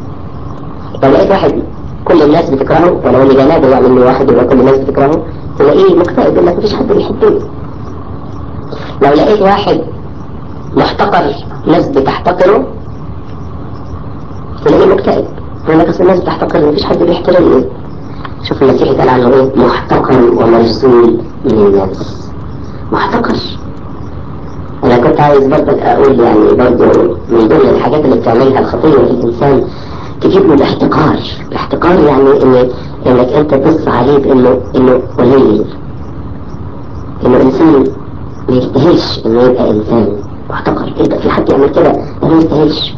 لو لقيت واحد كل الناس بتكرهه ولو اللي جنابه يعني انه واحد يبقى كل الناس بتكرهه تلاقيه مكتئب يقول لك مفيش حد بيحبني لو لقيت واحد محتقر ناس بتحتقره تلاقيه مكتئب يقول لك اصل الناس بتحتقرني مفيش حد بيحترمني شوف المسيح قال عنه ايه محتقر ومرزول من الناس محتقر انا كنت عايز برضه اقول يعني برضه من ضمن الحاجات اللي بتعملها الخطيه في الانسان تجيب له الاحتقار الاحتقار يعني ان انك انت تبص عليه بانه انه قليل انه انسان ما يستاهلش انه يبقى انسان محتقر يبقى في حد يعمل كده ده ما يستاهلش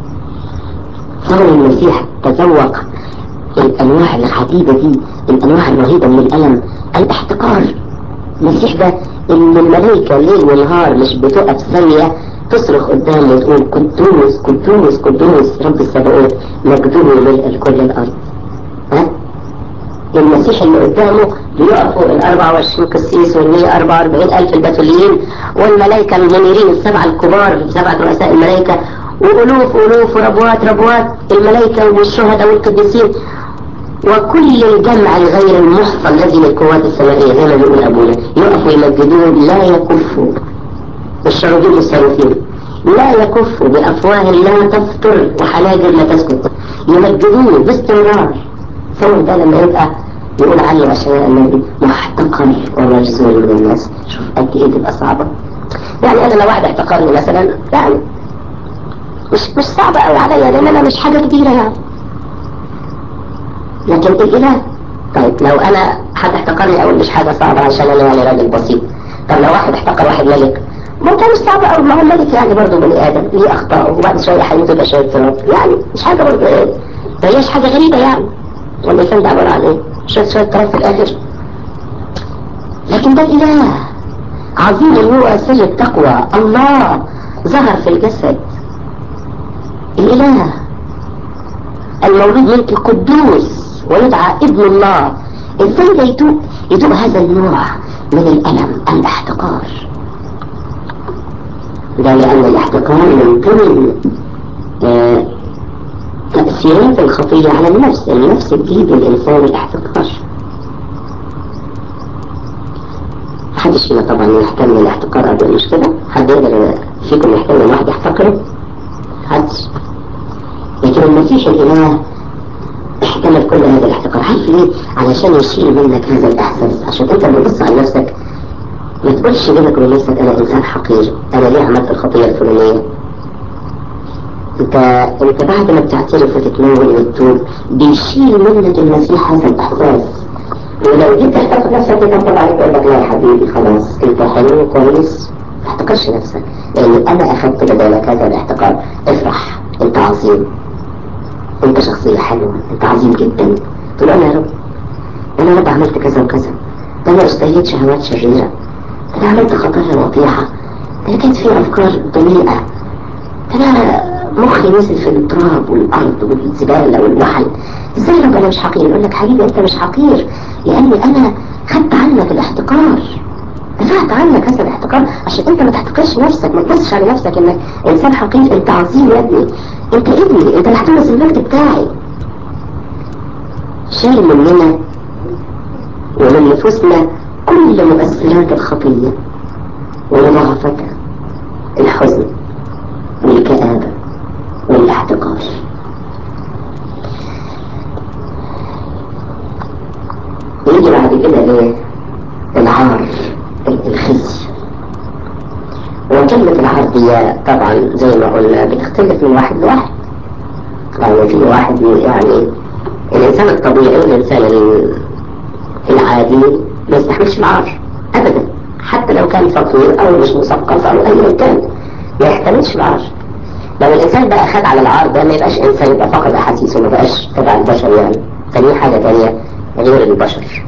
صار المسيح تذوق الانواع العديدة دي الانواع الرهيبة من الالم الاحتقار المسيح ده ان الملائكة ليل ونهار مش بتقف ثانية تصرخ قدامه وتقول قدوس قدوس قدوس رب السبعوت مجدوه ملء الكل الارض ها المسيح اللي قدامه بيقفوا ال 24 قسيس وال 144 ألف البتوليين والملائكة المنيرين السبعة الكبار سبعة رؤساء الملائكة وألوف ألوف وربوات ربوات الملائكة والشهداء والقديسين وكل الجمع الغير المحصى الذي من القوات السمائية زي ما بيقول أبونا يقفوا يمجدون لا يكفوا الشرودين والصاروخين لا يكفوا بأفواه لا تفطر وحناجر لا تسكت يمجدون باستمرار ثم ده لما يبقى يقول عنه أشياء النبي محتقر ومجزول من الناس شوف قد إيه تبقى صعبة يعني أنا لو واحد احتقرني مثلا يعني مش مش صعبة قوي عليا لأن أنا مش حاجة كبيرة يعني لكن الإله طيب لو أنا حد احتقرني أقول مش حاجة صعبة عشان أنا يعني راجل بسيط طب لو واحد احتقر واحد ملك ممكن مش صعبة قوي ما هو الملك يعني برضه بني آدم ليه أخطاء وبعد شوية هيموت يبقى شوية تراب يعني مش حاجة برضه إيه ما هيش حاجة غريبة يعني والإنسان ده عبارة عن إيه؟ شوية شوية تراب في الآخر لكن ده إله عظيم هو سر التقوى الله ظهر في الجسد الإله المولود منك القدوس ويدعى ابن الله ازاي ده يدوق يدوق هذا النوع من الألم الاحتقار ده لأن الاحتقار من ضمن آه تأثيرات الخطية على النفس النفس تجيب الإنسان الاحتقار محدش فينا طبعا يحتمل الاحتقار قبل مش كده حد يقدر فيكم يحتمل واحد يحتقره محدش لكن المسيح الإله احتمل كل هذا الاحتقار عارف ليه؟ علشان يشيل منك هذا الإحساس عشان أنت لما تبص على نفسك ما تقولش بينك وبين نفسك أنا إنسان حقير أنا ليه عملت الخطية الفلانية انت انت بعد ما بتعترف وتتناول وتتوب بيشيل منك المسيح هذا الاحساس ولو جيت تحتقر نفسك يطبطب عليك يقول لك لا يا حبيبي خلاص انت حلو كويس ما تحتقرش نفسك لان انا اخذت بدالك هذا الاحتقار افرح انت عظيم انت شخصية حلوة انت عظيم جدا تقول انا يا رب انا يا رب عملت كذا وكذا ده انا اشتهيت شهوات شريرة ده انا عملت خطايا وطيحة ده انا كانت في افكار دنيئة ده انا مخي نزل في التراب والارض والزباله والوحل ازاي رب انا مش حقير يقول لك حبيبي انت مش حقير لاني انا خدت عنك الاحتقار دفعت عنك هذا الاحتقار عشان انت ما تحتقرش نفسك ما تبصش على نفسك انك انسان حقير انت عظيم يا ابني انت ابني انت اللي هتورث المجد بتاعي شال مننا ومن نفوسنا كل مؤثرات الخطيه ومضاعفتها الحزن والكآبة والاحتقار يجي بعد كده ايه العار الخزي وكلمة العار دي طبعا زي ما قلنا بتختلف من واحد لواحد يعني في واحد يعني الإنسان الطبيعي والإنسان العادي ما يستحملش العار أبدا حتى لو كان فقير أو مش مثقف أو أي كان ما يحتملش العار لو الإنسان بقى خد على العار ده ما يبقاش إنسان يبقى فقد أحاسيسه ما بقاش تبع البشر يعني فدي حاجة تانية غير البشر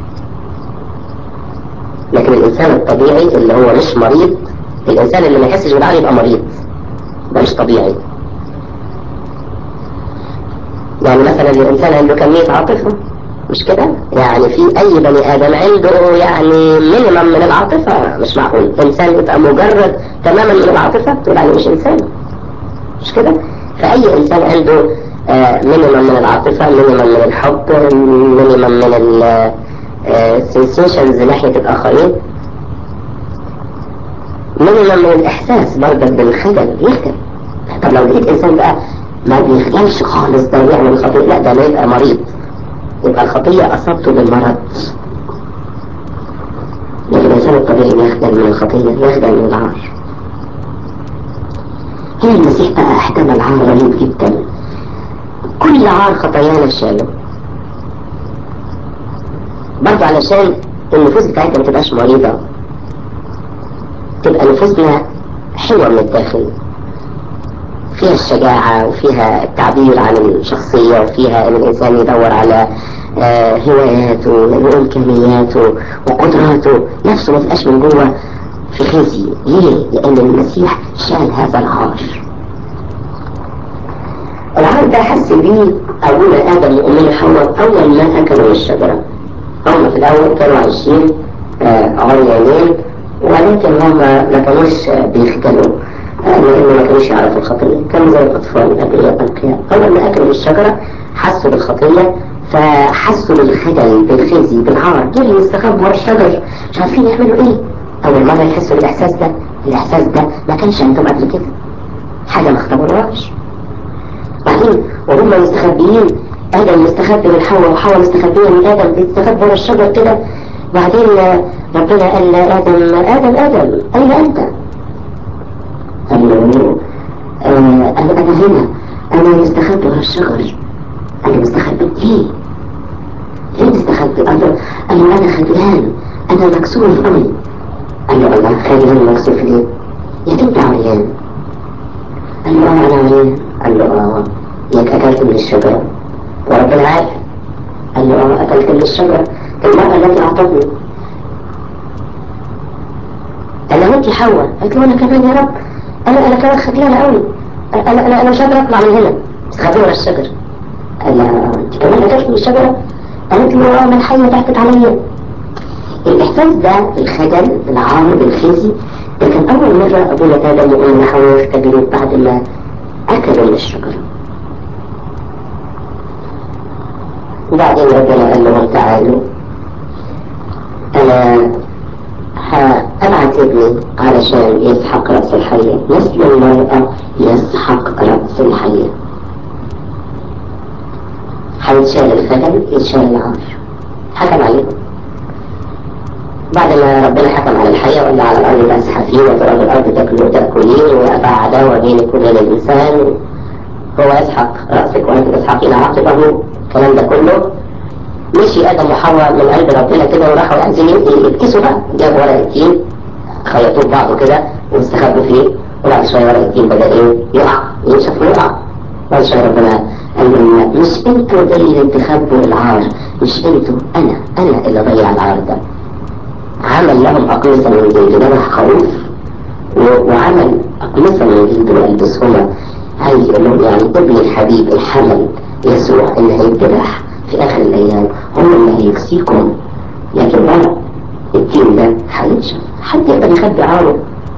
لكن الإنسان الطبيعي اللي هو مش مريض الإنسان اللي ما يحسش بالعار يبقى مريض ده مش طبيعي يعني مثلا الإنسان عنده كمية عاطفة مش كده يعني في أي بني آدم عنده يعني مينيمم من العاطفة مش معقول إنسان يبقى مجرد تماما من العاطفة تقول عليه مش إنسان مش كده فأي إنسان عنده مينيمم من العاطفة مينيمم من الحب مينيمم من السنسيشنز ناحية الآخرين مينيمم من الإحساس برضه بالخجل يخجل طب لو لقيت إنسان بقى ما بيخجلش خالص ده يعمل خطيئة لا ده ما يبقى مريض يبقى الخطية أصابته بالمرض لكن الإنسان الطبيعي يخجل من الخطية يخجل من العار هنا المسيح بقى احتمل عار رهيب جدا كل عار خطايانا شاله برضه علشان النفوس بتاعتنا ما تبقاش مريضة تبقى نفوسنا حلوة من الداخل فيها الشجاعة وفيها التعبير عن الشخصية وفيها ان الانسان يدور على آه هواياته وامكانياته وقدراته نفسه ما تبقاش من جوه في خزي ليه؟ لان المسيح شال هذا العار العار ده حس بيه ابونا ادم وامنا حواء اول ما اكلوا من الشجرة هم في الاول كانوا عايشين آه عريانين ولكن هم ما كانوش بيخجلوا لأنه ما كانوش يعرفوا الخطية كانوا زي الأطفال الأبرياء القيام أول ما أكلوا الشجرة حسوا بالخطية فحسوا بالخجل بالخزي بالعار جري يستخبوا ورا الشجر مش عارفين يعملوا إيه أول مرة يحسوا بالإحساس ده الإحساس ده ما كانش عندهم قبل كده حاجة ما اختبروهاش بعدين وهم مستخبيين آدم مستخبي من حواء وحواء مستخبية من آدم بيستخبوا ورا الشجر كده بعدين ربنا قال لآدم آدم آدم أين أنت؟ قال له آه أنا أنا هنا أنا مستخبي ورا الشجر أنا مستخبي ليه؟ ليه مستخبي؟ قال له قال له أنا خجلان أنا مكسوف أوي قال له الله خجلان ومكسوف ليه؟ يا أنت عريان قال له أه أنا عريان قال له أه ياك أكلت من الشجرة وربنا عارف قال له أه أكلت من الشجرة المرأة التي أعطتني قال له أنت حواء قالت له أنا كمان يا رب انا انا كمان خجلانه قوي انا انا انا مش قادر اطلع من هنا استخبي ورا الشجر قال لها انت كمان اكلت من الشجره قالت له اه ما الحيه ضحكت عليا الاحساس ده بالخجل بالعار بالخزي ده كان اول مره ابونا ادم وامنا حواء يختبروه بعد ما اكلوا من الشجره وبعدين ربنا قال لهم تعالوا انا هبعت ابني علشان يسحق رأس الحية مثل المرأة يسحق رأس الحية هيتشال الخجل يتشال العار حكم عليهم بعد ما ربنا حكم على الحية ولا على الأرض تزحفين وتراب الأرض تاكلوا وتأكلين وأبع عداوة بينك وبين الإنسان هو يسحق رأسك وأنت تسحقين عاقبه الكلام ده كله مشي ادم وحواء من قلب ربنا كده وراحوا عايزين يبكسوا بقى جابوا ورق التين خيطوه بعضه كده واستخبوا فيه وبعد شويه ورق التين بدا ايه يقع ينشف ويقع بعد شويه ربنا قال لهم مش انتوا ده اللي تخبوا العار مش انتوا انا انا اللي ضيع العار ده عمل لهم اقمصه من جلد ذبح خروف وعمل اقمصه من جلد والبسهما عايز يقول لهم يعني ابن الحبيب الحمل يسوع اللي هيتذبح في اخر الايام هو اللي هيكسيكم لكن لا الدين ده هينشف حد يقدر يخبي عاره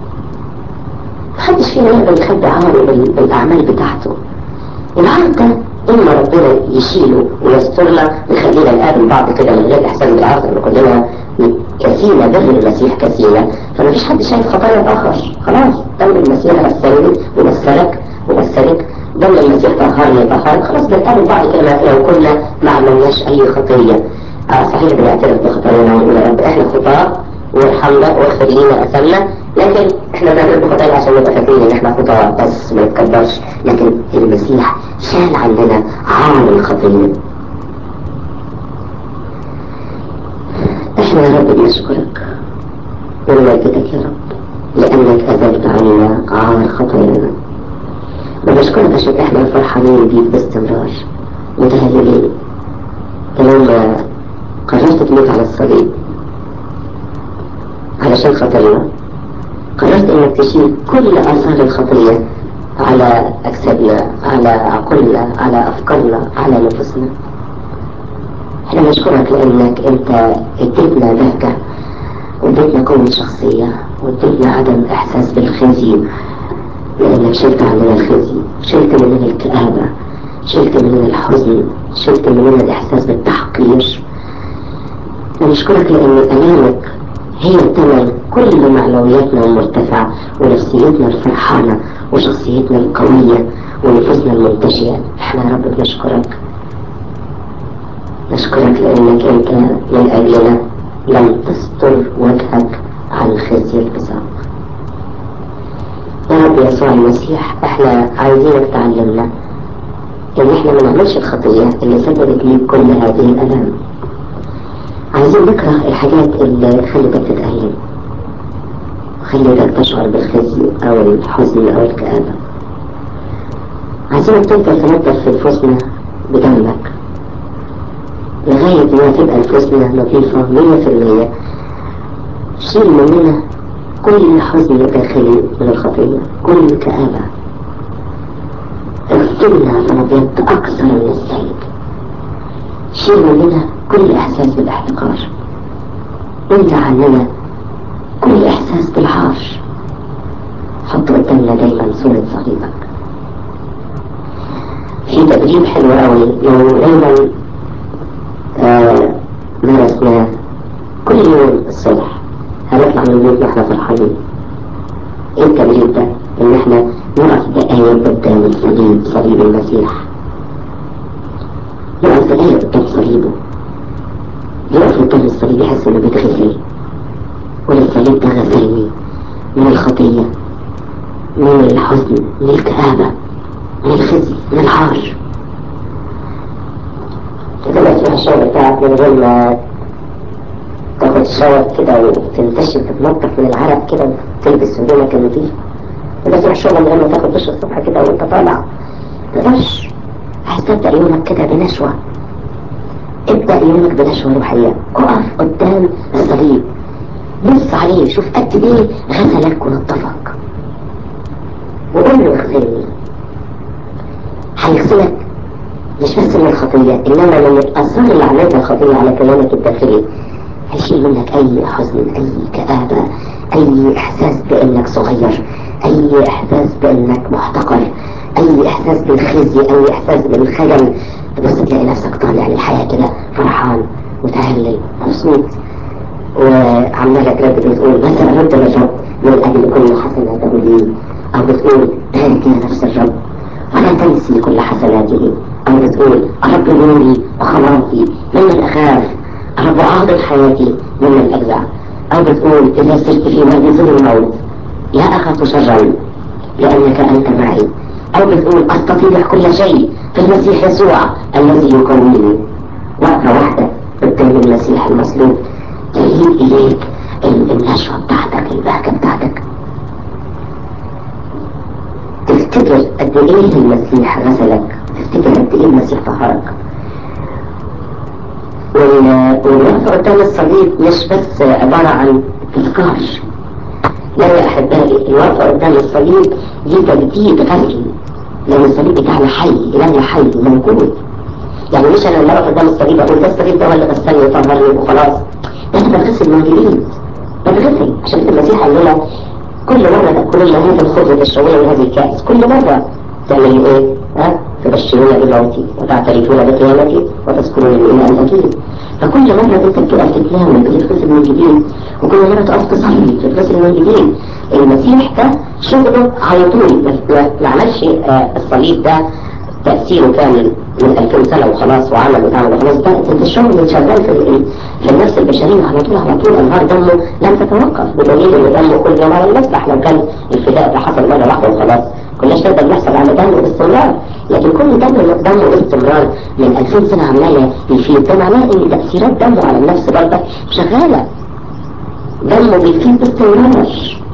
محدش فينا يقدر يخبي عاره بالاعمال بتاعته العار ده اما ربنا يشيله ويسترنا ويخلينا نقابل بعض كده من غير احساس بالعار ان كلنا كسيلة بر المسيح كسيلة فما فيش حد شايف خطايا الاخر خلاص دم المسيح غسلني وغسلك وغسلك دم المسيح طهرني طهرك خلاص بنقابل بعض كده لو كنا ما عملناش اي خطية اه صحيح بنعترف بخطايانا ونقول يا رب احنا خطاة وارحمنا واغفر لينا اثمنا لكن احنا بنعترف بخطايانا عشان نبقى فاكرين ان احنا خطاة بس ما نتكبرش لكن المسيح شال عندنا عار الخطية احنا يا رب بنشكرك ونمجدك يا رب لانك ازلت عنا عار خطايانا وبشكرك عشان احنا فرحانين بيك باستمرار متهللين لما قررت تموت على الصليب علشان خاطرنا قررت انك تشيل كل اثار الخطية على اجسادنا على عقولنا على افكارنا على نفوسنا احنا نشكرك لانك انت اديتنا بهجة واديتنا قوة شخصية واديتنا عدم احساس بالخزي لانك شلت عننا الخزي شلت مننا الكآبة شلت مننا الحزن شلت مننا الاحساس بالتحقير ونشكرك لان الامامك هي ثمن كل معنوياتنا المرتفعة ونفسيتنا الفرحانة وشخصيتنا القوية ونفوسنا المنتشية احنا يا رب بنشكرك نشكرك لانك انت من اجلنا لم تستر وجهك عن خزي البصاق يا رب يسوع المسيح احنا عايزينك تعلمنا ان احنا ما نعملش الخطية اللي سببت لي كل هذه الالام عايزين نكره الحاجات اللي خلتك تتألم خلتك تشعر بالخزي او الحزن او الكآبة عايزينك تفضل تنظف في نفوسنا بدمك لغاية ما تبقى نفوسنا نظيفة مية في المية شيل مننا كل حزن داخلي من الخطية كل كآبة اغسلنا فنبيض أكثر من السيد شيل مننا كل إحساس بالاحتقار انزع عننا كل إحساس بالعار حط قدامنا دايما صورة صليبك في تدريب حلو قوي لو دايما آه مارسناه كل يوم الصبح هنطلع من البيت واحنا فرحانين ايه التدريب ده؟ ان احنا نقف دقايق قدام الصليب صليب المسيح يقف دقايق قدام صليبه يقف قدام الصليب يحس انه بيتغسل والصليب ده غسلني من الخطية من الحزن من الكآبة من الخزي من العار كده تروح الشغل بتاعك من غير ما تاخد شاور كده وتنتشر تتنطف من العرق كده وتلبس هدومك النظيفة كده تروح الشغل من غير ما تاخد دش الصبح كده وانت طالع تقدرش عايز تبدأ يومك كده بنشوة ابدأ يومك بنشوة روحية اقف قدام الصليب بص عليه شوف قد ايه غسلك ونظفك وقول له اغسلني هيغسلك مش بس من الخطية إنما من الآثار اللي عملتها الخطية على كيانك الداخلي هيشيل منك أي حزن أي كآبة أي إحساس بأنك صغير أي إحساس بأنك محتقر أي إحساس بالخزي أي إحساس بالخجل تبص تلاقي نفسك طالع للحياة كده فرحان متهلل مبسوط وعمالة تردد وتقول بس أرد للرب من أجل كل حسناته لي أو بتقول بارك يا نفس الرب ولا تنسي كل حسناته أو بتقول أرب نوري وخلاصي ممن أخاف أرب أعظم حياتي ممن أجزع أو بتقول إذا سرت في وادي ظل الموت لا أخاف شرا لأنك أنت معي أو بتقول أستطيع كل شيء في المسيح يسوع الذي يقويني وقفة واحدة قدام المسيح المصلوب تجيب إليك النشوة بتاعتك البهجة بتاعتك تفتكر قد ايه المسيح غسلك تفتكر قد ايه المسيح طهرك والوقفة قدام الصليب مش بس عبارة عن تذكار لا يا أحبائي الوقفة قدام الصليب دي تجديد غسل لأن الصليب بتاعنا حي إلهنا حي موجود يعني مش أنا لما أقف قدام الصليب أقول ده الصليب ده ولا غسلني وطهرني وخلاص ده أنا بغسل من جديد بتغسل عشان كده المسيح قال لنا كل مرة تأكلون هذا الخبز وتشربون من هذه الكأس كل مرة تعملوا إيه؟ ها؟ تبشرون بموتي وتعترفون بقيامتي وتذكرون الإيمان الأكيد فكل مرة أنت بتبقى بتتناول بتتغسل من جديد وكل مرة تقف تصلي بتتغسل من جديد المسيح ده شغله على طول ما ما عملش آه، الصليب ده تأثيره كامل من 2000 سنة وخلاص وعمل وتعمل وخلاص ده انت الشغل شغال في ال- في النفس البشرية على طول على طول انهار دمه لم تتوقف بدليل ان دمه كل يوم على المسبح لو كان الفداء ده حصل مرة واحدة وخلاص كناش نقدر نحصل على دمه باستمرار لكن كل دم دمه باستمرار من 2000 سنة عمالة يفيد ده معناه ان تأثيرات دمه على النفس برضه شغالة دمه بيفيد باستمرار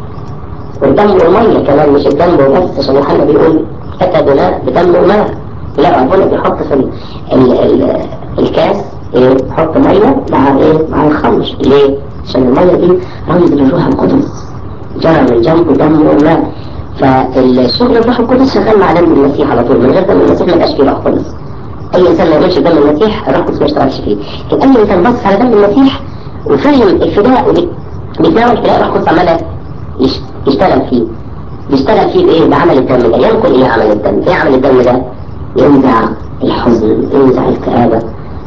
والدم ومية كمان مش الدم وبس عشان يوحنا بيقول أتى بناء بدم وماء لا ربنا بيحط في ال ال ال الكاس إيه يحط مية مع إيه مع الخمر ليه؟ عشان المية دي رمز للروح القدس جرى من جنبه دم وماء فالشغل الروح القدس شغال مع دم المسيح على طول من غير دم المسيح ما يبقاش فيه روح قدس أي إنسان ما يقولش دم المسيح الروح القدس ما يشتغلش فيه لكن أي إنسان بص على دم المسيح وفاهم الفداء وبيتناول الفداء الروح القدس عمال يش- يشتغل فيه يشتغل فيه بايه بعمل الدم ده ينقل الى عمل الدم ايه عمل الدم ده ينزع الحزن ينزع الكآبة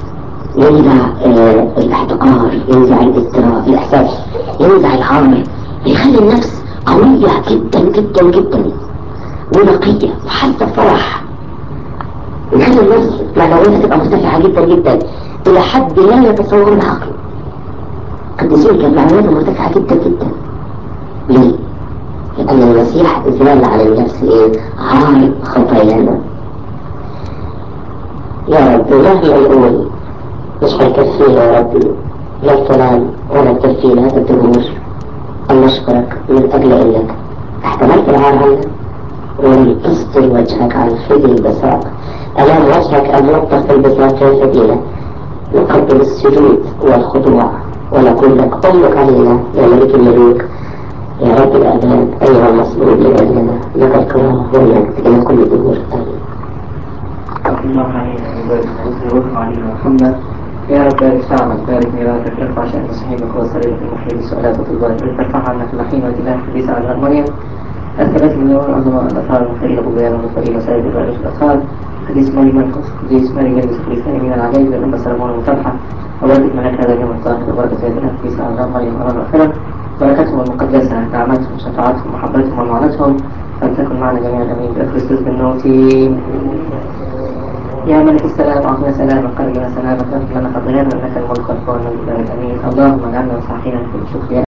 ينزع آه الاحتقار ينزع الاضطراب الاحساس ينزع العار يخلي النفس قوية جدا جدا جدا ونقية وحاسة بفرح يخلي النفس معنويتها تبقى مرتفعة جدا جدا إلى حد لا يتصور العقل قديسين كانت معنوياتهم مرتفعة جدا جدا ليه؟ لأن المسيح زال على النفس إيه؟ عار خطايانا يا رب مهما نقول مش هيكفينا يا ربي لا الكلام ولا تكفينا هذا الدهور أن نشكرك من أجل أنك احتملت العار عنا ولم تستر وجهك عن فدي البساق أمام وجهك الملطخ بالبساق في الفدينة نقبل السجود والخضوع ونقول لك أمك علينا يا ملك الملوك يا رب الأبناء أيها المصلوب لأجلنا لك الكرامة والمجد إلى كل دهور آمين الله علينا ويبارك ويسلمك علينا محمد يا رب بارك شعبك بارك ميراثك ارفع شأن صحيحك وصليبك المحيي السؤالات وتضايق ترفع عنك اللحين وإله حديث عن مريم أثبت من يوم عظماء الأطهار المخيلة بيان ومخيلة سيد الرئيس الأطهار حديث مريم القدس حديث مريم جلس حديث من العجائب لأن سلمون المفتحة وبركة ملك هذا اليوم الطاهر وبركة سيد الحديث عن مريم أمام الآخرة بركتهم المقدسة نعمتهم شفاعتهم محبتهم ومعونتهم فلتكن معنا جميعا امين بكريستوس بالنوتي يا ملك السلام اعطنا سلامك قربنا سلامك اغفر لنا خطايانا انك الملك والقوه والمجد امين اللهم اجعلنا صحيحين في الشكر